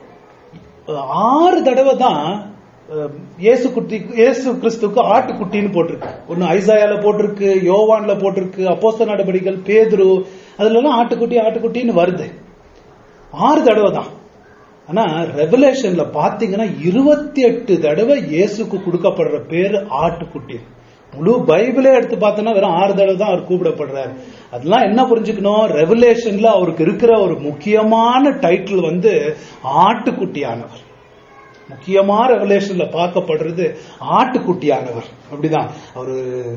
ஆறு தடவை தான் அஹ், இயேசு குட்டி இயேசு கிறிஸ்துக்கு ஆட்டுக்குட்டின்னு போட்டிருக்கு ஒன்னு ஐசாயால போட்டிருக்கு யோவான்ல போட்டிருக்கு அப்போஸ்த நடவடிக்கைகள் பேதுரு அதுல எல்லாம் ஆட்டுக்குட்டி ஆட்டுக்குட்டின்னு வருது ஆறு தடவை தான் ஆனா ரெவலேஷன்ல பாத்தீங்கன்னா இருபத்தி எட்டு தடவை இயேசுக்கு கொடுக்கப்படுற பேரு ஆட்டுக்குட்டி முழு பைபிளே எடுத்து பார்த்தோன்னா வெறும் ஆறு தடவை தான் அவர் கூப்பிடப்படுறாரு அதெல்லாம் என்ன புரிஞ்சுக்கணும் ரெவலேஷன்ல அவருக்கு இருக்கிற ஒரு முக்கியமான டைட்டில் வந்து ஆட்டுக்குட்டியானவர் முக்கியமா ரெவலேஷன்ல பார்க்கப்படுறது ஆட்டுக்குட்டியானவர் அப்படிதான் அவரு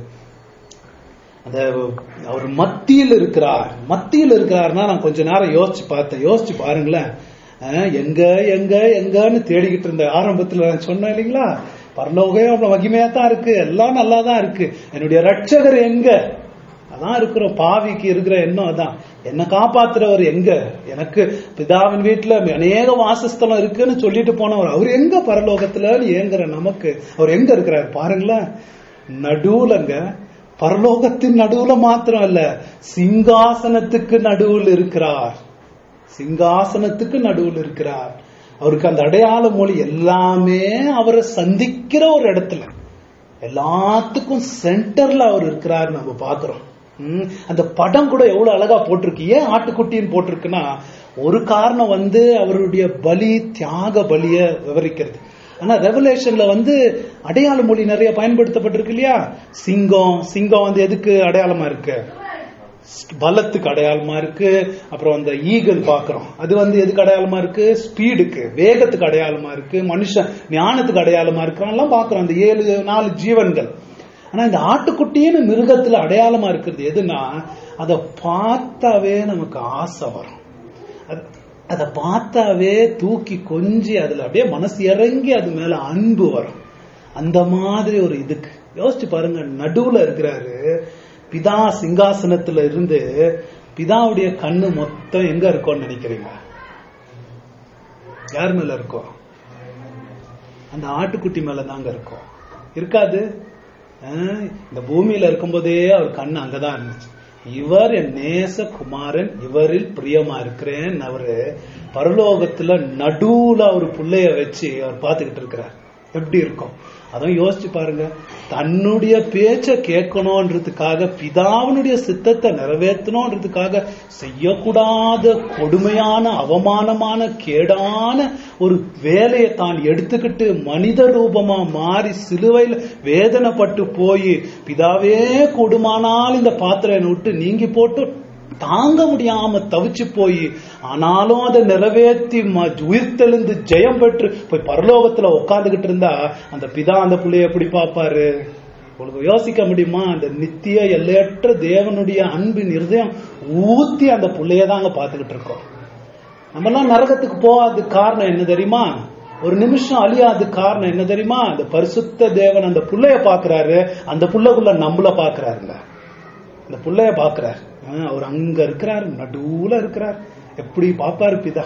அந்த அவர் மத்தியில் இருக்கிறார் மத்தியில் இருக்கிறார்னா நான் கொஞ்ச நேரம் யோசிச்சு பார்த்தேன் யோசிச்சு பாருங்களேன் அஹ், எங்க எங்க எங்கன்னு தேடிக்கிட்டு இருந்த ஆரம்பத்துல நான் சொன்னேன் இல்லைங்களா பரலோகம் அவ்வளவு மகிமையா தான் இருக்கு எல்லாம் நல்லா தான் இருக்கு என்னுடைய ரட்சகர் எங்க அதான் இருக்கிறோம் பாவிக்கு இருக்கிற எண்ணம் அதான் என்ன காப்பாத்துறவர் எங்க எனக்கு பிதாவின் வீட்டுல அநேக வாசஸ்தலம் இருக்குன்னு சொல்லிட்டு போனவர் அவர் எங்க பரலோகத்துலன்னு ஏங்குற நமக்கு அவர் எங்க இருக்கிறார் பாருங்களேன் நடுவுலங்க பரலோகத்தின் நடுவுல மாத்திரம் இல்ல சிங்காசனத்துக்கு நடுவில் இருக்கிறார் சிங்காசனத்துக்கு நடுவில் இருக்கிறார் அவருக்கு அந்த அடையாள மொழி எல்லாமே அவரை சந்திக்கிற ஒரு இடத்துல எல்லாத்துக்கும் சென்டர்ல அவர் இருக்கிறார் நம்ம பாக்குறோம் ம், அந்த படம் கூட எவ்வளவு அழகா போட்டிருக்கு ஏன் ஆட்டுக்குட்டின்னு போட்டிருக்குன்னா ஒரு காரணம் வந்து அவருடைய பலி தியாக பலிய விவரிக்கிறது ஆனா ரெவலேஷன்ல வந்து அடையாள மொழி நிறைய பயன்படுத்தப்பட்டிருக்கு இல்லையா சிங்கம் சிங்கம் வந்து எதுக்கு அடையாளமா இருக்கு பலத்துக்கு அடையாளமா இருக்கு அப்புறம் அந்த ஈகிள் பாக்குறோம் அது வந்து எதுக்கு அடையாளமா இருக்கு ஸ்பீடுக்கு வேகத்துக்கு அடையாளமா இருக்கு மனுஷன் ஞானத்துக்கு அடையாளமா இருக்கு எல்லாம் பாக்குறோம் அந்த ஏழு நாலு ஜீவன்கள் ஆனா இந்த ஆட்டுக்குட்டின்னு மிருகத்துல அடையாளமா இருக்கிறது எதுனா அதை பார்த்தாவே நமக்கு ஆசை வரும் அது- அதை பார்த்தாவே தூக்கி கொஞ்சி அதுல அப்படியே மனசு இறங்கி அது மேல அன்பு வரும் அந்த மாதிரி ஒரு இதுக்கு யோசிச்சு பாருங்க நடுவுல இருக்கிறாரு பிதா சிங்காசனத்துல இருந்து பிதாவுடைய கண்ணு மொத்தம் எங்க இருக்கும்னு நினைக்கிறீங்க யார் மேல இருக்கும் அந்த ஆட்டுக்குட்டி மேல தாங்க இருக்கும் இருக்காது அஹ், இந்த பூமியில இருக்கும்போதே அவர் கண்ணு அங்கதான் இருந்துச்சு இவர் என் நேச குமாரன் இவரில் பிரியமா இருக்கிறேன் அவரு பரலோகத்துல நடுவுல அவர் புள்ளைய வச்சு அவர் பார்த்துக்கிட்டு இருக்கிறார் எப்படி இருக்கும் அதான் யோசிச்சு பாருங்க தன்னுடைய பேச்ச கேட்கணும்ன்றதுக்காக பிதாவினுடைய சித்தத்தை நிறைவேற்றணும்ன்றதுக்காக செய்யக்கூடாத கொடுமையான அவமானமான கேடான ஒரு வேலையை தான் எடுத்துக்கிட்டு மனித ரூபமா மாறி சிலுவையில் வேதனைப்பட்டு போய் பிதாவே கொடுமானால் இந்த பாத்திரம் என்னை விட்டு நீங்கி போட்டு தாங்க முடியாம தவிச்சு போய் ஆனாலும் அதை நிறைவேற்றி ம- உயிர்த்தெழுந்து ஜெயம் பெற்று போய் பரலோகத்துல உட்கார்ந்துகிட்டு இருந்தா அந்த பிதா அந்த புள்ளைய எப்படி பார்ப்பாரு உங்களுக்கு யோசிக்க முடியுமா அந்த நித்திய எல்லையற்ற தேவனுடைய அன்பின் இருதயம் ஊத்தி அந்த புள்ளைய தாங்க பார்த்துக்கிட்டு இருக்கோம் நம்மலாம் நரகத்துக்கு போகாததுக்கு காரணம் என்ன தெரியுமா ஒரு நிமிஷம் அழியாத காரணம் என்ன தெரியுமா அந்த பரிசுத்த தேவன் அந்த புள்ளைய பாக்குறாரு அந்த புள்ளைக்குள்ள நம்மள பாக்குறாருங்க அந்த புள்ளைய பாக்குறார் ஆஹ், அவர் அங்க இருக்கிறார் நடுவுல இருக்கிறார் எப்படி பாப்பாரு பிதா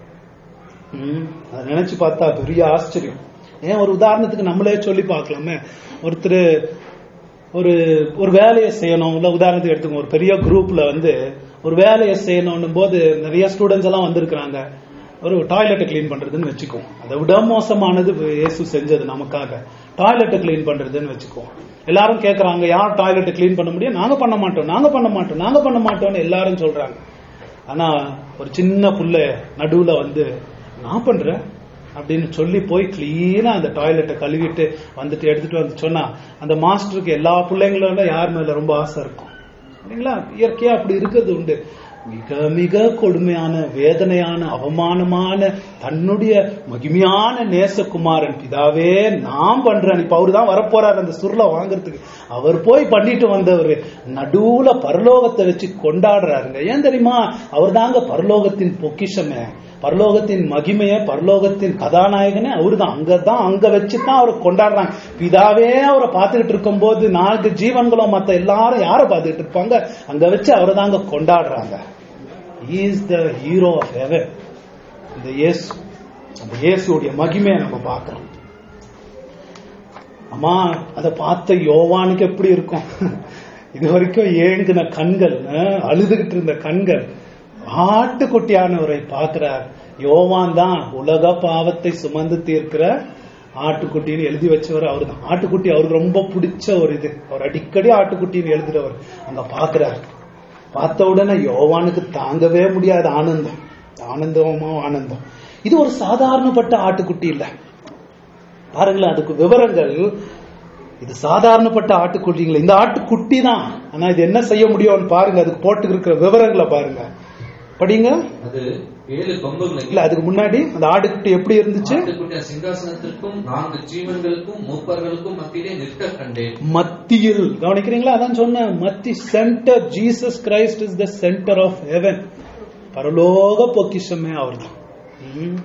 ம், அதை நினைச்சு பார்த்தா பெரிய ஆச்சரியம் ஏன் ஒரு உதாரணத்துக்கு நம்மளே சொல்லி பார்க்கலாமே ஒருத்தர் ஒரு ஒரு வேலையை செய்யணும் இல்ல உதாரணத்துக்கு எடுத்துக்கோங்க ஒரு பெரிய குரூப்ல வந்து ஒரு வேலையை செய்யணும் போது நிறைய ஸ்டூடெண்ட்ஸ் எல்லாம் வந்திருக்கிறாங்க ஒரு டாய்லெட்டை க்ளீன் பண்றதுன்னு வச்சுக்குவோம் அதை விட மோசமானது இயேசு செஞ்சது நமக்காக டாய்லெட்டை க்ளீன் பண்றதுன்னு வச்சுக்குவோம் எல்லாரும் கேக்குறாங்க யார் டாய்லெட்டை க்ளீன் பண்ண முடியும் நாங்க பண்ண மாட்டோம் நாங்க பண்ண மாட்டோம் நாங்க பண்ண மாட்டோம்னு எல்லாரும் சொல்றாங்க ஆனா ஒரு சின்ன புள்ள நடுவுல வந்து நான் பண்றேன் அப்படின்னு சொல்லி போய் கிளீனா அந்த டாய்லெட்டை கழுவிட்டு வந்துட்டு எடுத்துட்டு வந்து சொன்னா அந்த மாஸ்டருக்கு எல்லா பிள்ளைங்களோட யார் மேல ரொம்ப ஆசை இருக்கும் இல்லைங்களா இயற்கையா அப்படி இருக்கிறது உண்டு மிக மிக கொடுமையான வேதனையான அவமானமான தன்னுடைய மகிமையான நேசகுமாரன் பிதாவே நான் பண்றேன் இப்ப அவரு தான் வரப்போறார் அந்த சுருளை வாங்குறதுக்கு அவர் போய் பண்ணிட்டு வந்தவர் நடுவுல பரலோகத்தை வச்சு கொண்டாடுறாருங்க ஏன் தெரியுமா அவர் தாங்க பரலோகத்தின் பொக்கிஷமே பரலோகத்தின் மகிமைய பரலோகத்தின் கதாநாயகனே அவருதான் அங்கதான் அங்க வச்சுதான் அவரை கொண்டாடுறாங்க பிதாவே அவரை பார்த்துக்கிட்டு இருக்கும்போது நான்கு ஜீவன்களும் மத்த எல்லாரும் யாரை பார்த்துக்கிட்டு இருப்பாங்க அங்க வச்சு அவரை தாங்க கொண்டாடுறாங்க is the hero of heaven இந்த இயேசு அந்த இயேசுடைய மகிமையை நம்ம பார்க்கிறோம் அம்மா அதை பார்த்த யோவானுக்கு எப்படி இருக்கும் இது வரைக்கும் ஏங்குன கண்கள் அஹ், அழுதுகிட்டு இருந்த கண்கள் ஆட்டுக்குட்டியானவரை பார்க்கிறார் யோவான் தான் உலக பாவத்தை சுமந்து தீர்க்கிற ஆட்டுக்குட்டின்னு எழுதி வச்சவர் அவர் தான் ஆட்டுக்குட்டி அவருக்கு ரொம்ப பிடிச்ச ஒரு இது அவர் அடிக்கடி ஆட்டுக்குட்டின்னு எழுதுறவர் அங்க பாக்குறார் பார்த்த உடனே யோவானுக்கு தாங்கவே முடியாத ஆனந்தம் ஆனந்தமா ஆனந்தம் இது ஒரு சாதாரணப்பட்ட ஆட்டுக்குட்டி இல்ல பாருங்களேன் அதுக்கு விவரங்கள் இது சாதாரணப்பட்ட ஆட்டுக்குட்டிங்களா இந்த ஆட்டுக்குட்டி தான் ஆனா இது என்ன செய்ய முடியும்னு பாருங்க அதுக்கு போட்டு இருக்கிற விவரங்களை பாருங்க படிங்க அது ஏழு கொம்புகளையும் இல்ல அதுக்கு முன்னாடி அந்த ஆட்டுக்குட்டி எப்படி இருந்துச்சு ஆட்டுக்குட்டிய சிங்காசனத்திற்கும் நான்கு ஜீவன்களுக்கும் மூப்பர்களுக்கும் மத்தியிலே நிற்க கண்டேன் மத்தியில் கவனிக்கிறீங்களா அதான் சொன்னேன் மத்தி centre Jesus Christ is the centre of heaven பரலோக பொக்கிஷமே அவர்தான் ம்.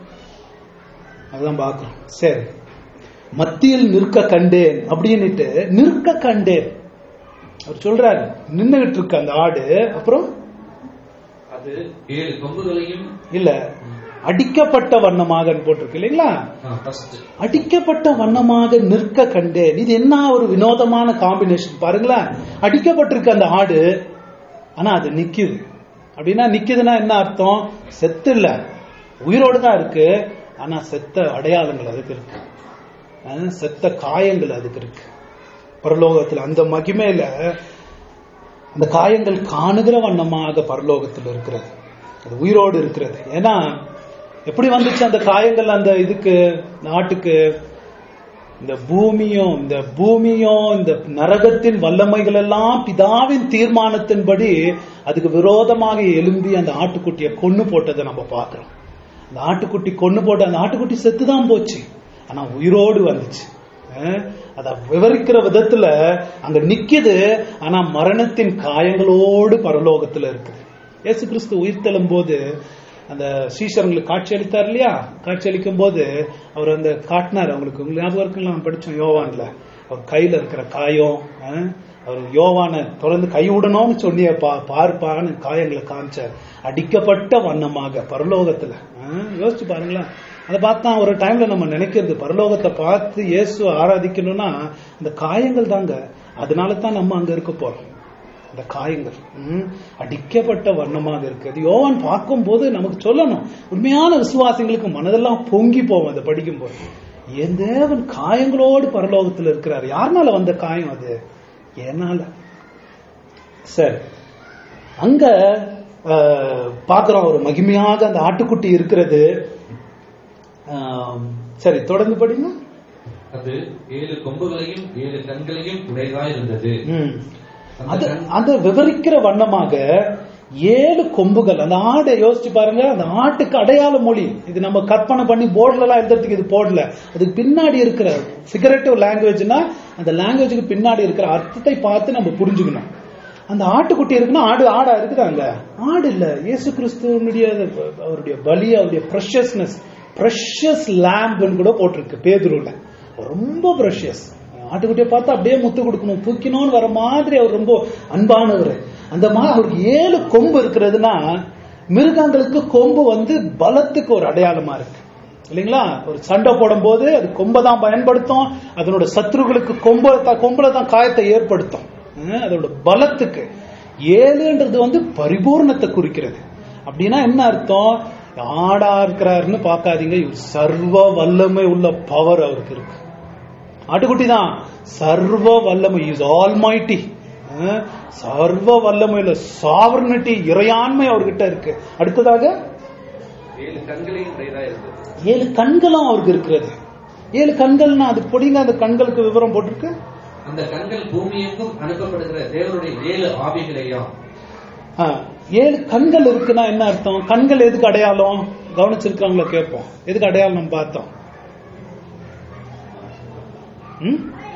அதுதான் பார்க்கிறோம் சரி மத்தியில் நிற்க கண்டேன் அப்படின்னுட்டு நிற்க கண்டேன் அவர் சொல்றாரு நின்னுகிட்டு இருக்கு அந்த ஆடு அப்புறம் அது ஏழு கொம்புகளையும் இல்ல அடிக்கப்பட்ட வண்ணமாக போட்டிருக்கு இல்லைங்களா ஃபர்ஸ்ட் அடிக்கப்பட்ட வண்ணமாக நிற்க கண்டேன் இது என்ன ஒரு வினோதமான காம்பினேஷன் பாருங்களேன் அடிக்கப்பட்டிருக்க அந்த ஆடு ஆனா அது நிக்குது அப்படின்னா நிக்குதுன்னா என்ன அர்த்தம் செத்து இல்ல உயிரோடு தான் இருக்கு ஆனா செத்த அடையாளங்கள் அதுக்கு இருக்கு அஹ் செத்த காயங்கள் அதுக்கு இருக்கு பரலோகத்துல அந்த மகிமையில அந்த காயங்கள் காணுகிற வண்ணமாக பரலோகத்தில் இருக்கிறது அது உயிரோடு இருக்கிறது ஏன்னா எப்படி வந்துச்சு அந்த காயங்கள் அந்த இதுக்கு நாட்டுக்கு இந்த பூமியும் இந்த பூமியும் இந்த நரகத்தின் வல்லமைகள் எல்லாம் பிதாவின் தீர்மானத்தின்படி அதுக்கு விரோதமாக எழும்பி அந்த ஆட்டுக்குட்டியை கொன்னு போட்டதை நம்ம பார்க்கிறோம் அந்த ஆட்டுக்குட்டி கொன்னு போட்ட அந்த ஆட்டுக்குட்டி செத்து தான் போச்சு ஆனா உயிரோடு வந்துச்சு அஹ் அத விவரிக்கிற விதத்துல அங்க நிக்குது ஆனா மரணத்தின் காயங்களோடு பரலோகத்துல இருக்குது இயேசு கிறிஸ்து உயிர் போது அந்த சீஷர்களுக்கு காட்சி அளித்தார் இல்லையா காட்சி அளிக்கும் போது அவர் அந்த காட்டினார் அவங்களுக்கு உங்களுக்கு ஞாபகம் இருக்குல்ல நம்ம படிச்சோம் யோவான்ல அவர் கையில இருக்கிற காயம் அஹ், அவர் யோவானை தொடர்ந்து கை விடணும்னு சொன்னிய பா பார்ப்பான்னு காயங்களை காமிச்சார் அடிக்கப்பட்ட வண்ணமாக பரலோகத்துல அஹ், யோசிச்சு பாருங்களேன் அதை பார்த்தா ஒரு டைம்ல நம்ம நினைக்கிறது பரலோகத்தை பார்த்து இயேசு ஆராதிக்கணும்னா அந்த காயங்கள் தாங்க அதனால தான் நம்ம அங்க இருக்க போறோம் அந்த காயங்கள் ம், அடிக்கப்பட்ட வண்ணமாக இருக்குது யோவான் பார்க்கும்போது நமக்கு சொல்லணும் உண்மையான விசுவாசிங்களுக்கு மனதெல்லாம் பொங்கி போவோம் அதை படிக்கும்போது என் தேவன் காயங்களோடு பரலோகத்தில் இருக்கிறார் யாருனால வந்த காயம் அது என்னால சரி அங்க அஹ், பார்க்கிறோம் ஒரு மகிமையாக அந்த ஆட்டுக்குட்டி இருக்கிறது ஆம், சரி தொடர்ந்து படிங்க அது ஏழு கொம்புகளையும் ஏழு கண்களையும் உடையதாய் இருந்தது ம். அந்த அது கண் அந்த விவரிக்கிற வண்ணமாக ஏழு கொம்புகள் அந்த ஆடை யோசிச்சு பாருங்க அந்த ஆட்டுக்கு அடையாள மொழி இது நம்ம கற்பனை பண்ணி போர்டுல எல்லாம் எழுதுறதுக்கு இது போடல அதுக்கு பின்னாடி இருக்கிற ஃபிகரேட்டிவ் லாங்குவேஜ்னா அந்த லாங்குவேஜுக்கு பின்னாடி இருக்கிற அர்த்தத்தை பார்த்து நம்ம புரிஞ்சுக்கணும் அந்த ஆட்டுக்குட்டி இருக்குன்னா ஆடு ஆடா இருக்குதாங்க ஆடு இல்ல இயேசு கிறிஸ்துவனுடைய அவருடைய பலி அவருடைய ப்ரெஷஸ்னஸ் ப்ரெஷஸ் லேம்ப்னு கூட போட்டிருக்கு பேதுருல ரொம்ப ப்ரெஷஸ் ஆட்டுக்குட்டியை பார்த்தா அப்படியே முத்து கொடுக்கணும் தூக்கினோன்னு வர மாதிரி அவர் ரொம்ப அன்பானவர் அந்த மாதிரி அவருக்கு ஏழு கொம்பு இருக்கிறதுனா மிருகங்களுக்கு கொம்பு வந்து பலத்துக்கு ஒரு அடையாளமா இருக்கு இல்லைங்களா ஒரு சண்டை போடும்போது அது கொம்பை தான் பயன்படுத்தும் அதனோட சத்ருகளுக்கு கொம்ப கொம்புல தான் காயத்தை ஏற்படுத்தும் ஹம், அதோட பலத்துக்கு ஏழுன்றது வந்து பரிபூர்ணத்தை குறிக்கிறது அப்படின்னா என்ன அர்த்தம் ஆடா இருக்கிறாருன்னு பார்க்காதீங்க இவர் சர்வ வல்லமை உள்ள பவர் அவருக்கு இருக்கு ஆட்டுக்குட்டி தான் சர்வ வல்லமை இஸ் ஆல்மைட்டி சர்வ வல்லமையில சாவர்னிட்டி இறையாண்மை அவர்கிட்ட இருக்கு அடுத்ததாக ஏழு கண்களையும் உடையதாய் இருந்தது ஏழு கண்களும் அவருக்கு இருக்கிறது ஏழு கண்கள்னா அது பொடிங்க அந்த கண்களுக்கு விவரம் போட்டிருக்கு அந்த கண்கள் பூமியெங்கும் அனுப்பப்படுகிற தேவனுடைய ஏழு ஆவிகளையாம் ஆ, ஏழு கண்கள் இருக்குன்னா என்ன அர்த்தம் கண்கள் எதுக்கு அடையாளம் கவனிச்சிருக்காங்களா கேட்போம் எதுக்கு அடையாளம் நம்ம பார்த்தோம் ம்?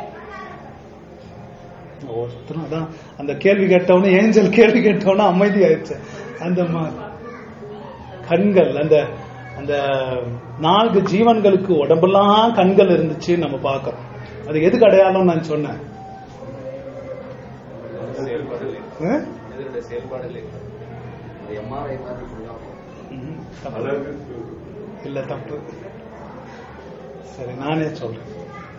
ஒருத்தரும் அதான் அந்த கேள்வி கேட்டவனே ஏஞ்சல் கேள்வி கேட்டவன அமைதி ஆயிடுச்சு அந்த மாதிரி கண்கள் அந்த அந்த நான்கு ஜீவன்களுக்கு உடம்பெல்லாம் கண்கள் இருந்துச்சு நம்ம பார்க்கிறோம் அது எதுக்கு அடையாளம் நான் சொன்னேன் ஆ? இதனுடைய செயல்பாடுகளை எம்ஆர்ஐ ம்ஹும். தப்பு. இல்ல தப்பு சரி நானே சொல்றேன்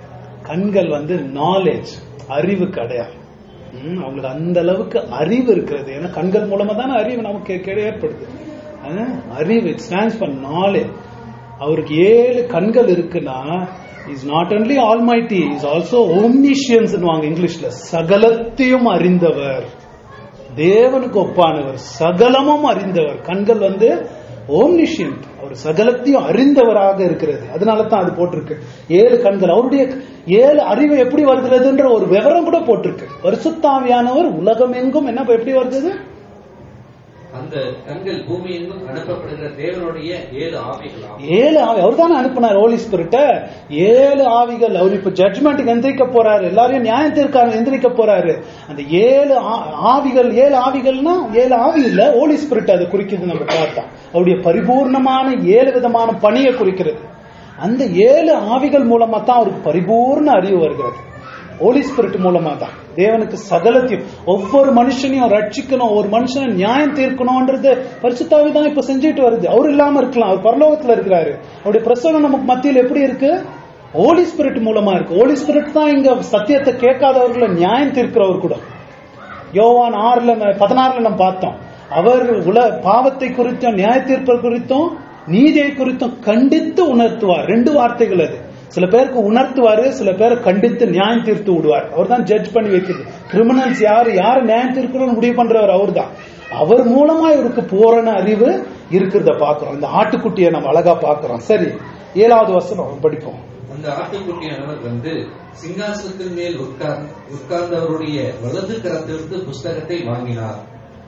கண்கள் வந்து நாலேஜ் அறிவுக்கு அடையாளம் ம், அவங்களுக்கு அந்த அளவுக்கு அறிவு இருக்கிறது ஏன்னா கண்கள் மூலமா தானே அறிவு நமக்கு கே- ஏற்படுது அஹ், அறிவு இட் ஸ்டாண்ட்ஸ் ஃபார் நாலேஜ் அவருக்கு ஏழு கண்கள் இருக்குன்னா is not only almighty is also omniscience இங்கிலீஷ்ல சகலத்தையும் அறிந்தவர் தேவனுக்கு ஒப்பானவர் சகலமும் அறிந்தவர் கண்கள் வந்து ஓம்னிஷியன்ட் அவர் சகலத்தையும் அறிந்தவராக இருக்கிறது அதனால தான் அது போட்டிருக்கு ஏழு கண்கள் அவருடைய ஏழு அறிவு எப்படி வருகிறதுன்ற ஒரு விவரம் கூட போட்டிருக்கு பரிசுத்தாவியானவர் உலகம் எங்கும் என்ன எப்படி வருது அந்த கண்கள் பூமி எங்கும் அனுப்பப்படுகிற தேவனுடைய ஏழு ஆவிகளாம் ஏழு ஆவி அவர் தானே அனுப்பினார் ஹோலி ஸ்பிரிட்ட ஏழு ஆவிகள் அவர் இப்ப ஜட்மெண்ட்டுக்கு எந்திரிக்க போறாரு எல்லாரையும் நியாயம் தீர்க்க எந்திரிக்க போறாரு அந்த ஏழு ஆ- ஆவிகள் ஏழு ஆவிகள்னா ஏழு ஆவி இல்ல ஹோலி ஸ்பிரிட் அது குறிக்கிறது நம்ம பார்த்தோம் அவருடைய பரிபூர்ணமான ஏழு விதமான பணியை குறிக்கிறது அந்த ஏழு ஆவிகள் மூலமா தான் அவருக்கு பரிபூர்ண அறிவு வருகிறது ஹோலி ஸ்பிரிட் மூலமா தான் தேவனுக்கு சகலத்தையும் ஒவ்வொரு மனுஷனையும் ரட்சிக்கணும் ஒரு மனுஷனை நியாயம் தீர்க்கணும்ன்றது பரிசுத்தாவி தான் இப்ப செஞ்சுட்டு வருது அவர் இல்லாம இருக்கலாம் அவர் பரலோகத்துல இருக்கிறாரு அவருடைய பிரசவம் நமக்கு மத்தியில் எப்படி இருக்கு ஹோலி ஸ்பிரிட் மூலமா இருக்கு ஹோலி ஸ்பிரிட் தான் இங்க சத்தியத்தை கேட்காதவர்களை நியாயம் தீர்க்கிறவர் கூட யோவான் ஆறுல ந- பதினாறுல நம்ம பார்த்தோம் அவர் உல பாவத்தை குறித்தும் நியாய தீர்ப்பை குறித்தும் நீதியை குறித்தும் கண்டித்து உணர்த்துவார் ரெண்டு வார்த்தைகள் அது சில பேருக்கு உணர்த்துவாரு சில பேரை கண்டித்து நியாயம் தீர்த்து விடுவார் அவர் தான் ஜட்ஜ் பண்ணி வைக்கிறது கிரிமினல்ஸ் யாரு யாரு நியாயம் தீர்க்கணும்னு முடிவு பண்றவர் அவர் தான் அவர் மூலமா இவருக்கு பூரண அறிவு இருக்கிறத பாக்குறோம் இந்த ஆட்டுக்குட்டியை நம்ம அழகா பாக்குறோம் சரி ஏழாவது வசனம் படிப்போம் அந்த ஆட்டுக்குட்டியானவர் வந்து சிங்காசனத்தின் மேல் உட்கார் உட்கார்ந்தவருடைய வலது கரத்திலிருந்து புஸ்தகத்தை வாங்கினார்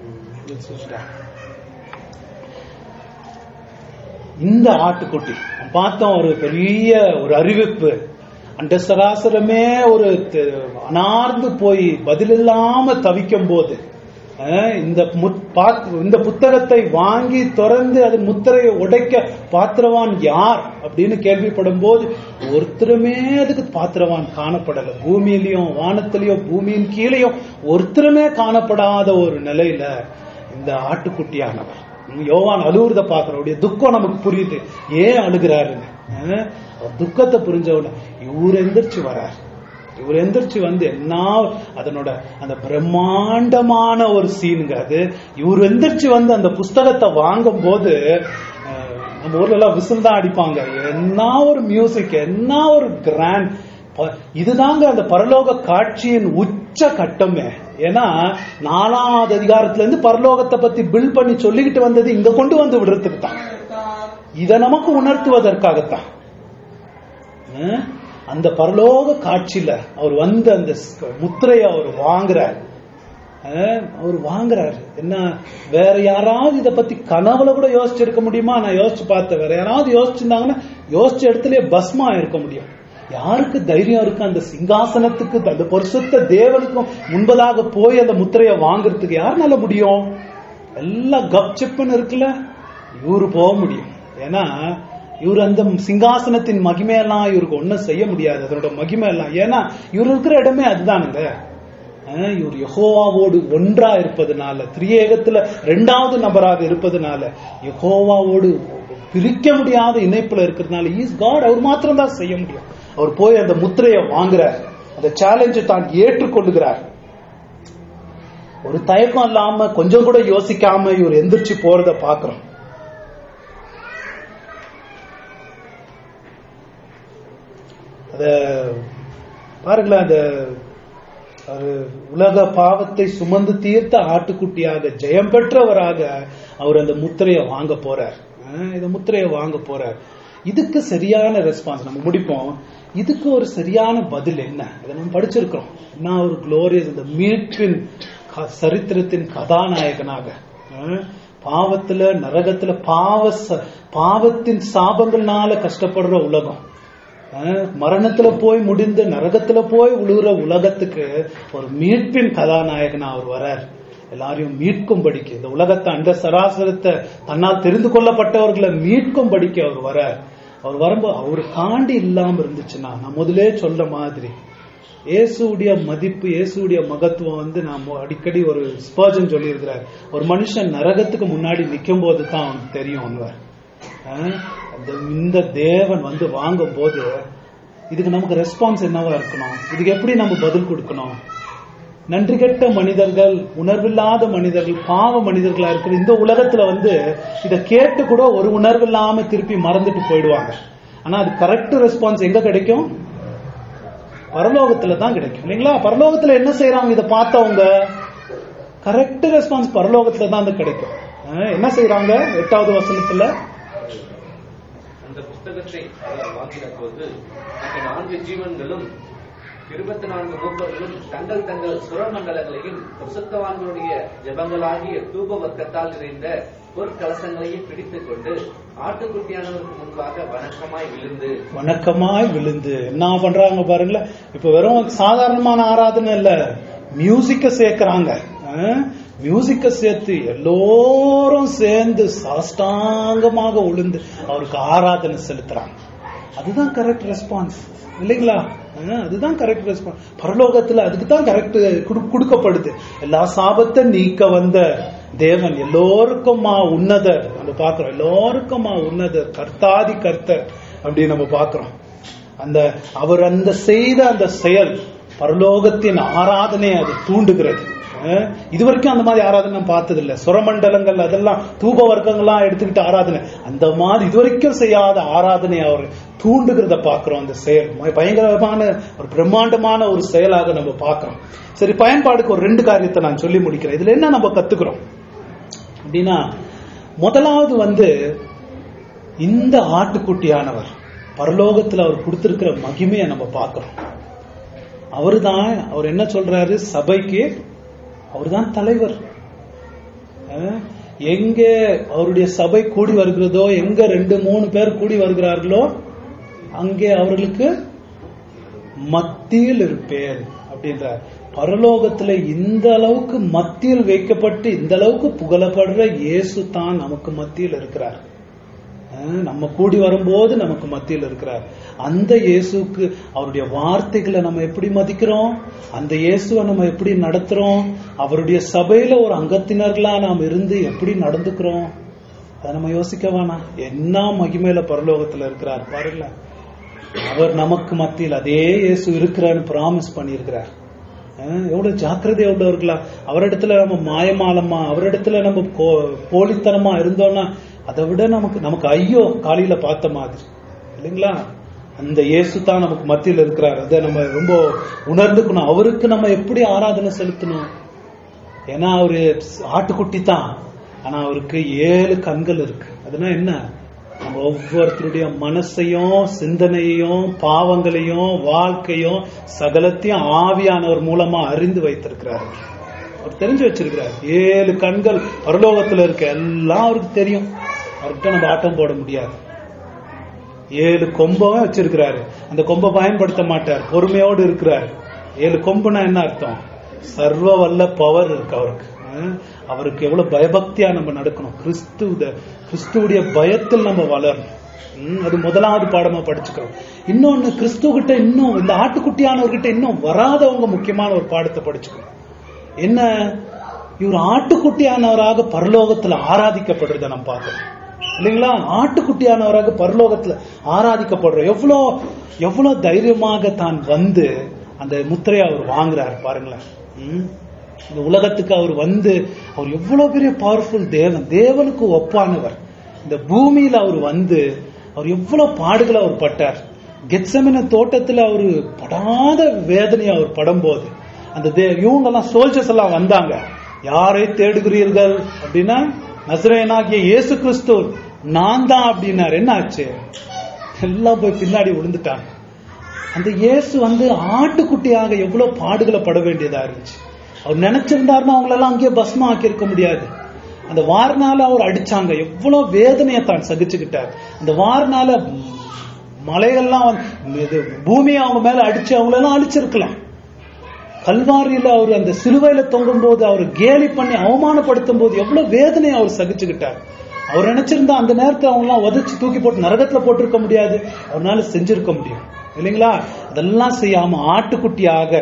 இந்த ஆட்டுக்குட்டி பார்த்தோம் ஒரு பெரிய ஒரு அறிவிப்பு அந்த சராசரமே ஒரு த- அனார்ந்து போய் பதில் இல்லாம தவிக்கும் போது அஹ், இந்த முத்- பாத்- இந்த புத்தகத்தை வாங்கி திறந்து அதன் முத்திரையை உடைக்க பாத்திரவான் யார் அப்படின்னு கேள்விப்படும் போது ஒருத்தருமே அதுக்கு பாத்திரவான் காணப்படல பூமியிலையும் வானத்திலையும் பூமியின் கீழையும் ஒருத்தருமே காணப்படாத ஒரு நிலையில இந்த ஆட்டுக்குட்டியானவர் யோவான் அழுகுறத பாக்குறோம் அவருடைய துக்கம் நமக்கு புரியுது ஏன் அழுகிறாருன்னு அஹ், அவர் துக்கத்தை புரிஞ்சவன இவர் எந்திரிச்சு வரார் இவர் எந்திரிச்சு வந்து என்ன அதனோட அந்த பிரம்மாண்டமான ஒரு சீனுங்க அது இவர் எந்திரிச்சு வந்து அந்த புஸ்தகத்தை வாங்கும் போது அஹ், நம்ம ஊர்ல எல்லாம் விசில் தான் அடிப்பாங்க என்ன ஒரு மியூசிக் என்ன ஒரு கிராண்ட் ப- இதுதாங்க அந்த பரலோக காட்சியின் உச்ச கட்டமே ஏன்னா நாலாவது அதிகாரத்துல இருந்து பரலோகத்தை பத்தி பில் பண்ணி சொல்லிக்கிட்டு வந்தது இங்க கொண்டு வந்து விடுறதுக்கு தான் இதை நமக்கு உணர்த்துவதற்காகத்தான் அஹ், அந்த பரலோக காட்சியில அவர் வந்து அந்த ஸ்- முத்திரையை அவர் வாங்குறார் அஹ், அவர் வாங்குறாரு என்ன வேற யாராவது இத பத்தி கனவுல கூட யோசிச்சிருக்க முடியுமா நான் யோசிச்சு பார்த்தேன் வேற யாராவது யோசிச்சிருந்தாங்கன்னா யோசிச்ச இடத்துல பஸ்மா இருக்க முடியும் யாருக்கு தைரியம் இருக்கு அந்த சிங்காசனத்துக்கு அந்த பரிசுத்த தேவனுக்கும் முன்பதாக போய் அந்த முத்திரையை வாங்குறதுக்கு யாருனால முடியும் எல்லாம் கப்சிப்புன்னு இருக்குல்ல இவரு போக முடியும் ஏன்னா இவர் அந்த சிங்காசனத்தின் மகிமையெல்லாம் இவருக்கு ஒன்றும் செய்ய முடியாது அதனோட மகிமை எல்லாம் ஏன்னா இவர் இருக்கிற இடமே அதுதானுங்க அஹ் இவர் யெகோவாவோடு ஒன்றா இருப்பதனால திரியேகத்துல ரெண்டாவது நபராக இருப்பதனால யெகோவாவோடு பிரிக்க முடியாத இணைப்புல இருக்கிறதுனால இஸ் காட் அவர் மாத்திரம் தான் செய்ய முடியும் அவர் போய் அந்த முத்திரையை வாங்குறார் அந்த சேலஞ்சை தான் ஏற்றுக்கொள்ளுகிறார் ஒரு தயக்கம் இல்லாம கொஞ்சம் கூட யோசிக்காம இவர் எந்திரிச்சு போறத பாக்குறோம் அத பாருங்களேன் அந்த அது உலக பாவத்தை சுமந்து தீர்த்த ஆட்டுக்குட்டியாக ஜெயம் பெற்றவராக அவர் அந்த முத்திரையை வாங்க போறார் அஹ் இந்த முத்திரையை வாங்க போறார் இதுக்கு சரியான ரெஸ்பான்ஸ் நம்ம முடிப்போம் இதுக்கு ஒரு சரியான பதில் என்ன இதை நம்ம படிச்சிருக்கிறோம் என்ன ஒரு குளோரியஸ் இந்த மீட்பின் க- சரித்திரத்தின் கதாநாயகனாக அஹ் பாவத்துல நரகத்துல பாவ ச- பாவத்தின் சாபங்கள்னால கஷ்டப்படுற உலகம் அஹ் மரணத்துல போய் முடிந்து நரகத்துல போய் உழுகிற உலகத்துக்கு ஒரு மீட்பின் கதாநாயகனா அவர் வரார் எல்லாரையும் மீட்கும்படிக்கு இந்த உலகத்தை அந்த சராசரத்தை தன்னால் தெரிந்து கொள்ளப்பட்டவர்களை மீட்கும்படிக்கு அவர் வரார் அவர் வரும்போது அவர் காண்டி இல்லாம இருந்துச்சுன்னா நான் முதலே சொல்ற மாதிரி இயேசுடைய மதிப்பு இயேசுடைய மகத்துவம் வந்து நாம் அடிக்கடி ஒரு ஸ்பர்ஜன் சொல்லியிருக்கிறார் ஒரு மனுஷன் நரகத்துக்கு முன்னாடி நிற்கும் போது தான் அவனுக்கு தெரியும் அவனுவர் ஆஹ் அந்த இந்த தேவன் வந்து வாங்கும் போது இதுக்கு நமக்கு ரெஸ்பான்ஸ் என்னவா இருக்கணும் இதுக்கு எப்படி நம்ம பதில் கொடுக்கணும் நன்றி கெட்ட மனிதர்கள் உணர்வில்லாத மனிதர்கள் பாவ மனிதர்களா இருக்கிற இந்த உலகத்துல வந்து இதை கேட்டு கூட ஒரு உணர்வு இல்லாம திருப்பி மறந்துட்டு போயிடுவாங்க ஆனா அது கரெக்ட் ரெஸ்பான்ஸ் எங்க கிடைக்கும் பரலோகத்துல தான் கிடைக்கும் இல்லைங்களா பரலோகத்துல என்ன செய்யறாங்க இதை பார்த்தவங்க கரெக்ட் ரெஸ்பான்ஸ் பரலோகத்துல தான் அது கிடைக்கும் அஹ் என்ன செய்யறாங்க எட்டாவது வசனத்துல அந்த புஸ்தகத்தை அவர் வாங்கின போது அந்த நான்கு ஜீவன்களும் இருபத்தி நான்கு மூப்பர்களும் தங்கள் தங்கள் சுரமண்டலங்களையும் பிரசுத்தவான்களுடைய ஜெபங்களாகிய தூப வர்க்கத்தால் நிறைந்த பொற்கலசங்களையும் பிடித்துக் கொண்டு ஆட்டுக்குட்டியானவருக்கு முன்பாக வணக்கமாய் விழுந்து வணக்கமாய் விழுந்து என்ன பண்றாங்க பாருங்களேன் இப்ப வெறும் சாதாரணமான ஆராதனை இல்ல மியூசிக்க சேர்க்கறாங்க மியூசிக்க சேர்த்து எல்லோரும் சேர்ந்து சாஷ்டாங்கமாக உளுந்து அவருக்கு ஆராதனை செலுத்துறாங்க அதுதான் கரெக்ட் ரெஸ்பான்ஸ் இல்லைங்களா அஹ், அதுதான் கரெக்ட் ரெஸ்பான்ஸ் பரலோகத்துல அதுக்கு தான் கரெக்ட் கொடுக்கப்படுது எல்லா சாபத்தை நீக்க வந்த தேவன் எல்லோருக்குமா உன்னதர் நம்ம பாக்குறோம் எல்லோருக்குமா உன்னதர் கர்த்தாதி கர்த்தர் அப்படி நம்ம பாக்குறோம் அந்த அவர் அந்த செய்த அந்த செயல் பரலோகத்தின் ஆராதனை அது தூண்டுகிறது அஹ், இதுவரைக்கும் அந்த மாதிரி ஆராதனை நான் பார்த்தது இல்ல சுரமண்டலங்கள் அதெல்லாம் தூப வர்க்கங்கள்லாம் எடுத்துக்கிட்டு ஆராதனை அந்த மாதிரி இதுவரைக்கும் செய்யாத ஆராதனை அவர் தூண்டுகிறத பார்க்கிறோம் அந்த செயல் ம- பயங்கரமான ஒரு பிரம்மாண்டமான ஒரு செயலாக நம்ம பார்க்கிறோம் சரி பயன்பாடுக்கு ஒரு ரெண்டு காரியத்தை நான் சொல்லி முடிக்கிறேன் இதுல என்ன நம்ம கத்துக்கிறோம் அப்படின்னா முதலாவது வந்து இந்த ஆட்டுக்குட்டியானவர் பரலோகத்துல அவர் கொடுத்திருக்கிற மகிமையை நம்ம பார்க்கிறோம் அவர்தான் அவர் என்ன சொல்றாரு சபைக்கு அவர்தான் தலைவர் அஹ், எங்க அவருடைய சபை கூடி வருகிறதோ எங்க ரெண்டு மூணு பேர் கூடி வருகிறார்களோ அங்கே அவர்களுக்கு மத்தியில் இருப்பேன் அப்படின்றார் பரலோகத்துல இந்த அளவுக்கு மத்தியில் வைக்கப்பட்டு இந்த அளவுக்கு புகழப்படுற இயேசு தான் நமக்கு மத்தியில் இருக்கிறார் அஹ் நம்ம கூடி வரும்போது நமக்கு மத்தியில் இருக்கிறார் அந்த இயேசுக்கு அவருடைய வார்த்தைகளை நம்ம எப்படி மதிக்கிறோம் அந்த இயேசுவை நம்ம எப்படி நடத்துறோம் அவருடைய சபையில ஒரு அங்கத்தினர்களா நாம் இருந்து எப்படி நடந்துக்கிறோம் அதை நம்ம யோசிக்க வேணாம் என்ன மகிமையில பரலோகத்துல இருக்கிறார் பாருங்க அவர் நமக்கு மத்தியில் அதே இயேசு இருக்கிறான்னு பிராமிஸ் பண்ணியிருக்கிறார் அஹ் எவ்வளவு ஜாக்கிரதையா உள்ளவர்களா அவரிடத்துல நம்ம மாயமாலமா அவரிடத்துல நம்ம கோ- போலித்தனமா இருந்தோம்னா அதை விட நமக்கு நமக்கு ஐயோ காலையில பார்த்த மாதிரி இல்லைங்களா அந்த இயேசு தான் நமக்கு மத்தியில் இருக்கிறார் அதை நம்ம ரொம்ப உணர்ந்துக்கணும் அவருக்கு நம்ம எப்படி ஆராதனை செலுத்தணும் ஏன்னா அவரு ஆட்டுக்குட்டி தான் ஆனா அவருக்கு ஏழு கண்கள் இருக்கு அதுனா என்ன நம்ம ஒவ்வொருத்தருடைய மனசையும் சிந்தனையையும் பாவங்களையும் வாழ்க்கையும் சகலத்தையும் ஆவியானவர் மூலமா அறிந்து வைத்திருக்கிறார் அவர். அவர் தெரிஞ்சு வச்சிருக்கிறார் ஏழு கண்கள் பரலோகத்துல இருக்க எல்லாம் அவருக்கு தெரியும் அவர்கிட்ட நம்ம ஆட்டம் போட முடியாது ஏழு கொம்பவும் வச்சிருக்கிறாரு அந்த கொம்பை பயன்படுத்த மாட்டார் பொறுமையோடு இருக்கிறார் ஏழு கொம்புனா என்ன அர்த்தம் சர்வ வல்ல பவர் இருக்கு அவருக்கு அஹ் அவருக்கு எவ்வளவு பயபக்தியா நம்ம நடக்கணும் கிறிஸ்து கிறிஸ்துவுடைய பயத்தில் நம்ம வளரணும் ம், அது முதலாவது பாடமா படிச்சுக்கிறோம் இன்னொன்னு கிறிஸ்துவ கிட்ட இன்னும் இந்த ஆட்டுக்குட்டியானவர்கிட்ட இன்னும் வராதவங்க முக்கியமான ஒரு பாடத்தை படிச்சுக்கணும் என்ன இவர் ஆட்டுக்குட்டியானவராக பரலோகத்துல ஆராதிக்கப்படுறத நம்ம பார்க்கிறோம் இல்லைங்களா ஆட்டுக்குட்டியானவராக பரலோகத்துல ஆராதிக்கப்படுற எவ்வளோ எவ்வளவு தைரியமாக தான் வந்து அந்த முத்திரையை அவர் வாங்குறாரு பாருங்களேன் ம்? இந்த உலகத்துக்கு அவர் வந்து அவர் எவ்வளவு பெரிய பவர்ஃபுல் தேவன் தேவனுக்கு ஒப்பானவர் இந்த பூமியில அவர் வந்து அவர் எவ்வளவு பாடுகளை அவர் பட்டார் கெட்சமின தோட்டத்துல அவர் படாத வேதனையை அவர் படும்போது அந்த தே- இவங்கெல்லாம் சோல்ஜர்ஸ் எல்லாம் வந்தாங்க யாரை தேடுகிறீர்கள் அப்படின்னா நசரேனாகிய இயேசு கிறிஸ்து நான் தான் அப்படின்னாரு என்ன ஆச்சு எல்லாம் போய் பின்னாடி விழுந்துட்டாங்க அந்த இயேசு வந்து ஆட்டுக்குட்டியாக எவ்வளவு பாடுகளை பட வேண்டியதா இருந்துச்சு அவர் நினைச்சிருந்தாருன்னா அவங்களெல்லாம் அங்கேயே பஸ்மா ஆக்கி இருக்க முடியாது அந்த வாரனால அவர் அடிச்சாங்க எவ்வளவு வேதனையை தான் சகிச்சுக்கிட்டார் அந்த வாரனால மலைகள்லாம் வந்து- இது பூமியை அவங்க மேல அடிச்சு அவங்களெல்லாம் அழிச்சிருக்கலாம் கல்வாரியில அவர் அந்த சிலுவையில தொங்கும் போது அவர் கேலி பண்ணி அவமானப்படுத்தும் போது எவ்வளவு வேதனையை அவர் சகிச்சுக்கிட்டார் அவர் நினைச்சிருந்தா அந்த நேரத்தை அவங்க எல்லாம் உதச்சு தூக்கி போட்டு நரகத்துல போட்டிருக்க முடியாது அவரால செஞ்சிருக்க முடியும் இல்லைங்களா அதெல்லாம் செய்யாம ஆட்டுக்குட்டியாக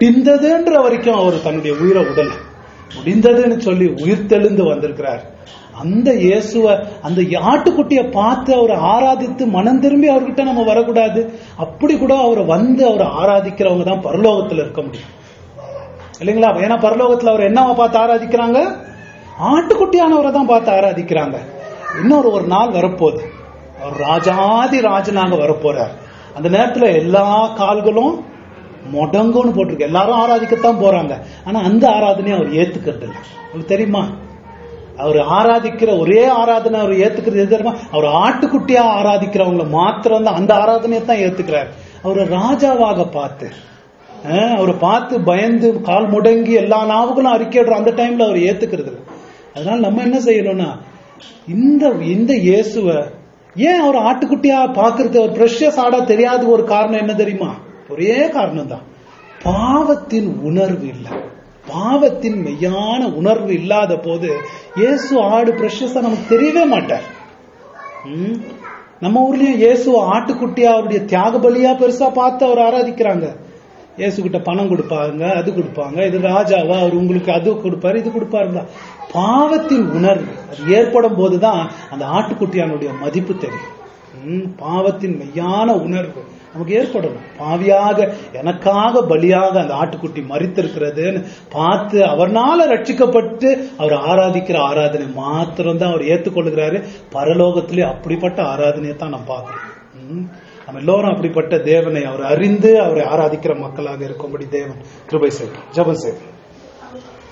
முடிந்ததுன்ற வரைக்கும் அவர் தன்னுடைய உயிரை உடல முடிந்ததுன்னு சொல்லி உயிர் தெளிந்து வந்திருக்கிறார் அந்த இயேசுவ அந்த ஆட்டுக்குட்டியை பார்த்து அவரை ஆராதித்து மனம் திரும்பி அவர்கிட்ட நம்ம வரக்கூடாது அப்படி கூட அவரை வந்து அவரை ஆராதிக்கிறவங்க தான் பரலோகத்துல இருக்க முடியும் இல்லைங்களா ஏன்னா பரலோகத்துல அவர் என்னவா பார்த்து ஆராதிக்கிறாங்க ஆட்டுக்குட்டியானவரை தான் பார்த்து ஆராதிக்கிறாங்க இன்னொரு ஒரு நாள் வரப்போகுது அவர் ராஜாதி ராஜனாக வரப்போறார் அந்த நேரத்துல எல்லா கால்களும் முடங்கும்னு போட்டிருக்கு எல்லாரும் ஆராதிக்கத்தான் போறாங்க ஆனா அந்த ஆராதனையை அவர் ஏத்துக்கிறது இல்லை உங்களுக்கு தெரியுமா அவர் ஆராதிக்கிற ஒரே ஆராதனை அவர் ஏத்துக்கிறது எது தெரியுமா அவர் ஆட்டுக்குட்டியா ஆராதிக்கிறவங்கள மாத்திரம் தான் அந்த ஆராதனையை தான் ஏத்துக்கிறார் அவரை ராஜாவாக பார்த்து அஹ், அவரை பார்த்து பயந்து கால் முடங்கி எல்லா நாவுகளும் அறிக்கையிடுற அந்த டைம்ல அவர் ஏத்துக்கிறது இல்லை அதனால நம்ம என்ன செய்யணும்னா இந்த இந்த இயேசுவ ஏன் அவர் ஆட்டுக்குட்டியா பாக்குறது ஒரு பிரஷஸ் ஆடா தெரியாத ஒரு காரணம் என்ன தெரியுமா ஒரே காரணம் தான் பாவத்தின் உணர்வு இல்லை பாவத்தின் மெய்யான உணர்வு இல்லாத போது இயேசு ஆடு பிரஷஸா நமக்கு தெரியவே மாட்டார் ம்? நம்ம ஊர்லயும் இயேசு ஆட்டுக்குட்டியா அவருடைய தியாக பலியா பெருசா பார்த்து அவர் ஆராதிக்கிறாங்க இயேசு கிட்ட பணம் கொடுப்பாங்க அது கொடுப்பாங்க இது ராஜாவா அவர் உங்களுக்கு அது கொடுப்பாரு இது கொடுப்பாருங்களா பாவத்தின் உணர்வு அது ஏற்படும் போதுதான் அந்த ஆட்டுக்குட்டியானுடைய மதிப்பு தெரியும் ம், பாவத்தின் மெய்யான உணர்வு நமக்கு ஏற்படணும் பாவியாக எனக்காக பலியாக அந்த ஆட்டுக்குட்டி மறித்திருக்கிறதுன்னு பார்த்து அவர்னால ரட்சிக்கப்பட்டு அவர் ஆராதிக்கிற ஆராதனை மாத்திரம் தான் அவர் ஏத்துக்கொள்கிறாரு பரலோகத்திலே அப்படிப்பட்ட ஆராதனையை தான் நம்ம பார்க்கிறோம் ம். நம்ம எல்லோரும் அப்படிப்பட்ட தேவனை அவர் அறிந்து அவரை ஆராதிக்கிற மக்களாக இருக்கும்படி தேவன் கிருபை செய்யும் ஜெபம் செய்யும்